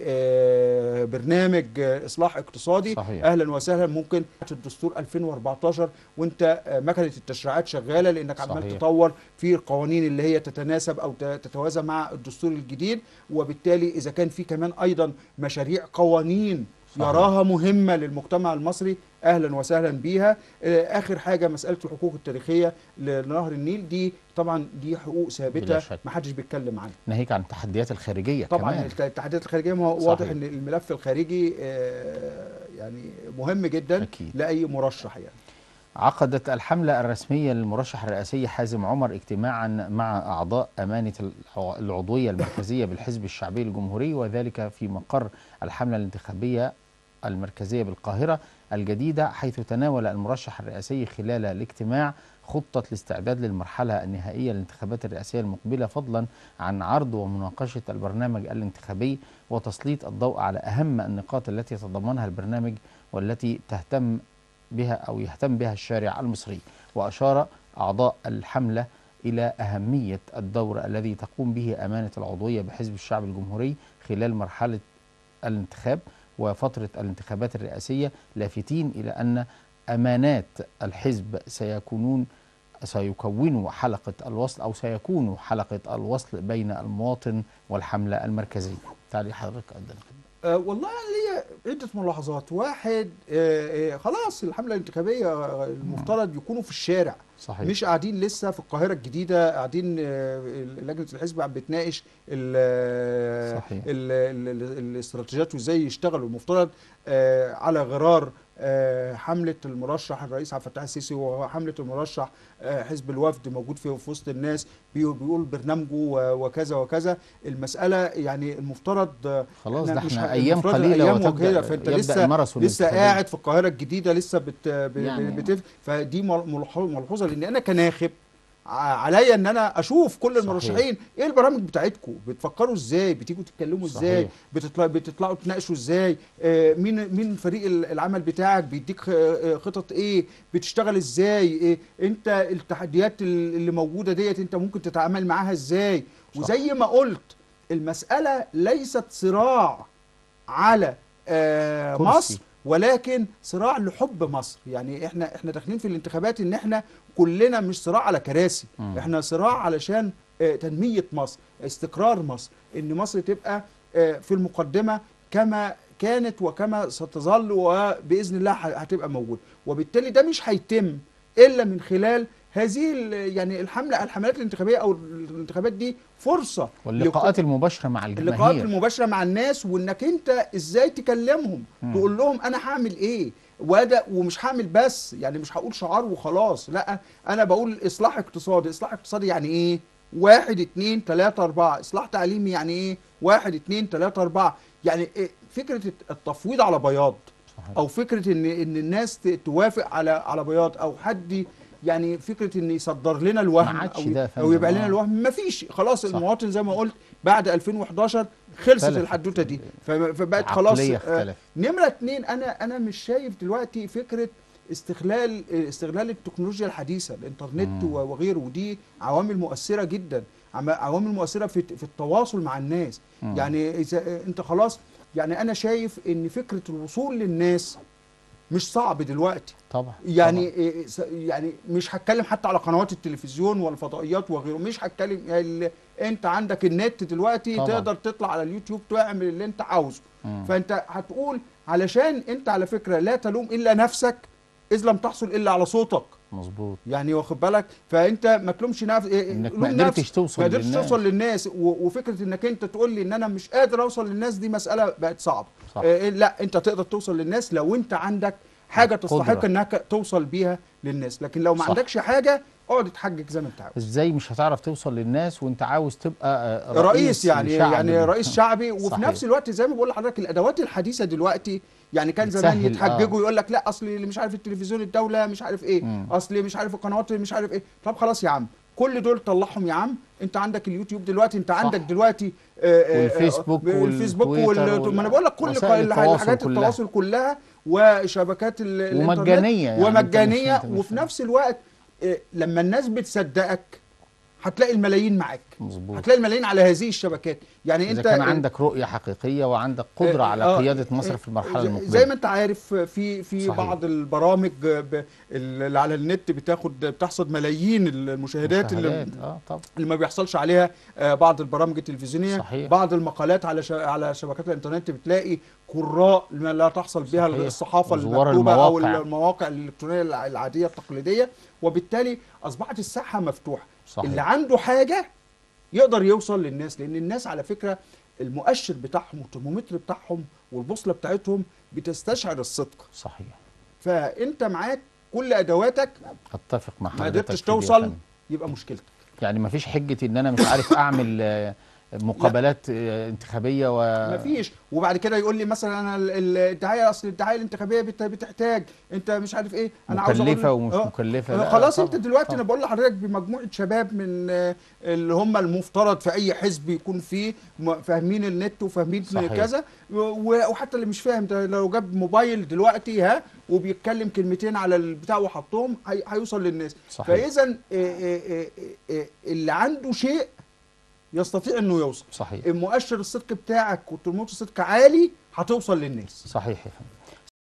آه، برنامج آه، اصلاح اقتصادي صحيح. اهلا وسهلا ممكن الدستور 2014 وانت آه، مكنه التشريعات شغاله لانك عمال صحيح. تطور في القوانين اللي هي تتناسب او ت- تتوازى مع الدستور الجديد وبالتالي اذا كان في كمان ايضا مشاريع قوانين صحيح. يراها مهمه للمجتمع المصري اهلا وسهلا بيها آه، اخر حاجه مساله الحقوق التاريخيه لنهر النيل دي طبعا دي حقوق بلا ثابته شك. ما حدش بيتكلم عنها ناهيك عن التحديات الخارجية طبعا كمان الت- التحديات الخارجيه ما هو صحيح. واضح ان الملف الخارجي آه، يعني مهم جدا أكيد. لاي مرشح يعني عقدت الحملة الرسمية للمرشح الرئاسي حازم عمر اجتماعا مع أعضاء أمانة الع- العضوية المركزية بالحزب الشعبي الجمهوري وذلك في مقر الحملة الانتخابية المركزية بالقاهرة الجديدة حيث تناول المرشح الرئاسي خلال الاجتماع خطة الاستعداد للمرحلة النهائية للانتخابات الرئاسية المقبلة فضلا عن عرض ومناقشة البرنامج الانتخابي وتسليط الضوء على أهم النقاط التي يتضمنها البرنامج والتي تهتم بها أو يهتم بها الشارع المصري وأشار أعضاء الحملة إلى أهمية الدور الذي تقوم به أمانة العضوية بحزب الشعب الجمهوري خلال مرحلة الانتخاب وفترة الانتخابات الرئاسية لافتين إلى أن أمانات الحزب سيكونون سيكونوا حلقة الوصل أو سيكونوا حلقة الوصل بين المواطن والحملة المركزية تعليق حضرتك أيضا أه والله ليا عدة ملاحظات واحد أه أه خلاص الحملة الانتخابية آه، المفترض يكونوا في الشارع صحيح مش قاعدين لسه في القاهرة الجديدة قاعدين آه، لجنة الحزب عم بتناقش ال- صحيح. ال- ال- ال- الاستراتيجيات وازاي يشتغلوا المفترض آه، على غرار آه، حملة المرشح الرئيس عبد الفتاح السيسي وحملة المرشح آه، حزب الوفد موجود في في وسط الناس بي- بيقول برنامجه و- وكذا وكذا المسألة يعني المفترض آه، خلاص ده مش احنا ه- أيام المفروض قليلة أيام وتبدأ وكده، فأنت يبدأ لسه الماراثون لسه الانتخابي. قاعد في القاهرة الجديدة لسه بت ب- يعني- بتف فدي مل- ملحو- ملحوظة لأن أنا كناخب ع- عليا ان انا اشوف كل صحيح. المرشحين ايه البرامج بتاعتكم بتفكروا ازاي بتيجوا تتكلموا ازاي صحيح. بتطلع بتطلعوا تناقشوا ازاي آه، مين مين فريق ال- العمل بتاعك بيديك خ- آه، خطط ايه بتشتغل ازاي إيه انت التحديات ال- اللي موجوده ديت انت ممكن تتعامل معاها ازاي وزي ما قلت المساله ليست صراع على آه، كرسي. مصر ولكن صراع لحب مصر يعني احنا احنا داخلين في الانتخابات ان احنا كلنا مش صراع على كراسي مم. احنا صراع علشان آه، تنمية مصر استقرار مصر ان مصر تبقى آه، في المقدمة كما كانت وكما ستظل وبإذن الله ه- هتبقى موجودة وبالتالي ده مش هيتم إلا من خلال هذه ال- يعني الحملة الحملات الانتخابية أو الانتخابات دي فرصة واللقاءات المباشره مع اللقاءات الجماهير المباشره مع الناس وانك انت ازاي تكلمهم مم. تقول لهم انا هعمل ايه وده ومش هعمل بس يعني مش هقول شعار وخلاص لا انا بقول اصلاح اقتصادي اصلاح اقتصادي يعني ايه واحد اتنين تلاتة اربعة اصلاح تعليمي يعني ايه واحد اتنين تلاتة اربعة يعني إيه فكرة التفويض على بياض صحيح. او فكرة ان ان الناس ت- توافق على على بياض او حد يعني فكره ان يصدر لنا الوهم ما عادش او ده يا او فندم، يبقى لنا آه. الوهم مفيش خلاص صح. المواطن زي ما قلت بعد 2011 خلصت اختلفت. الحدوته دي فم- فبقت خلاص العقلية آه، اختلفت. نمره اتنين انا انا مش شايف دلوقتي فكره استغلال استغلال التكنولوجيا الحديثه الانترنت مم. وغيره ودي عوامل مؤثره جدا عم- عوامل مؤثره في في التواصل مع الناس مم. يعني اذا انت خلاص يعني انا شايف ان فكره الوصول للناس مش صعب دلوقتي طبعا يعني إيه س- يعني مش هتكلم حتى على قنوات التلفزيون والفضائيات وغيره مش هتكلم ال- انت عندك النت دلوقتي طبعاً. تقدر تطلع على اليوتيوب تعمل اللي انت عاوزه مم. فانت هتقول علشان انت على فكره لا تلوم الا نفسك اذ لم تحصل الا على صوتك مظبوط يعني واخد بالك فانت ما تلومش نفس إيه، انك لوم ما قدرتش نفسك. توصل ما قدرتش للناس. توصل للناس و- وفكره انك انت تقول لي ان انا مش قادر اوصل للناس دي مساله بقت صعبه صح. إيه لا انت تقدر توصل للناس لو انت عندك حاجه قدرة. تستحق انك توصل بيها للناس لكن لو ما صح. عندكش حاجه اقعد اتحجج زي ما انت عاوز ازاي مش هتعرف توصل للناس وانت عاوز تبقى آه، رئيس يعني لشعب. يعني رئيس شعبي وفي صحيح. نفس الوقت زي ما بقول لحضرتك الادوات الحديثه دلوقتي يعني كان زمان بتسهل، يتحججوا آه. يقول لك لا اصل اللي مش عارف التلفزيون الدوله مش عارف ايه مم. اصل مش عارف القنوات اللي مش عارف ايه طب خلاص يا عم كل دول طلعهم يا عم انت عندك اليوتيوب دلوقتي انت عندك دلوقتي آه، آه، آه، والفيسبوك والفيسبوك والتويتر وال... ما انا بقول لك كل وسائل الح- التواصل الحاجات كلها. التواصل كلها وشبكات ال- الانترنت ومجانية يعني أنت مش- ومجانيه أنت مش وفي فاهم. نفس الوقت آه، لما الناس بتصدقك هتلاقي الملايين معاك مظبوط هتلاقي الملايين على هذه الشبكات يعني اذا انت كان عندك رؤيه حقيقيه وعندك قدره على آه، قياده مصر آه، في المرحله زي- المقبله زي ما انت عارف في في صحيح. بعض البرامج ب- اللي على النت بتاخد بتحصد ملايين المشاهدات اللي, مشاهدات، اه طبعا اللي ما بيحصلش عليها آه، بعض البرامج التلفزيونيه صحيح. بعض المقالات على ش... على شبكات الانترنت بتلاقي قراء ما لا تحصل بها صحيح. الصحافه وزوار المكتوبه او المواقع. المواقع الالكترونيه الع- العاديه التقليديه وبالتالي اصبحت الساحه مفتوحه صحيح. اللي عنده حاجه يقدر يوصل للناس لان الناس على فكره المؤشر بتاعهم والترمومتر بتاعهم والبوصله بتاعتهم بتستشعر الصدق صحيح فانت معاك كل ادواتك اتفق مع ما حضرتك قدرتش في دي يا توصل فندم. يبقى مشكلتك يعني ما فيش حجه ان انا مش عارف اعمل آه، مقابلات آه، انتخابيه و مفيش وبعد كده يقول لي مثلا انا ال- ال- الدعايه اصل الدعايه الانتخابيه بت- بتحتاج انت مش عارف ايه انا عاوز أقول مكلفه له- ومش آه، مكلفه آه، لا، خلاص طبعاً، انت دلوقتي طبعاً. انا بقول لحضرتك بمجموعه شباب من آه، اللي هم المفترض في اي حزب يكون فيه م- فاهمين النت وفاهمين صحيح. كذا و- وحتى اللي مش فاهم ده لو جاب موبايل دلوقتي ها وبيتكلم كلمتين على البتاع وحطهم هي- هيوصل للناس صحيح. فاذا آه، آه، آه، آه، اللي عنده شيء يستطيع انه يوصل صحيح المؤشر الصدق بتاعك والترمومتر الصدق عالي هتوصل للناس صحيح يا فندم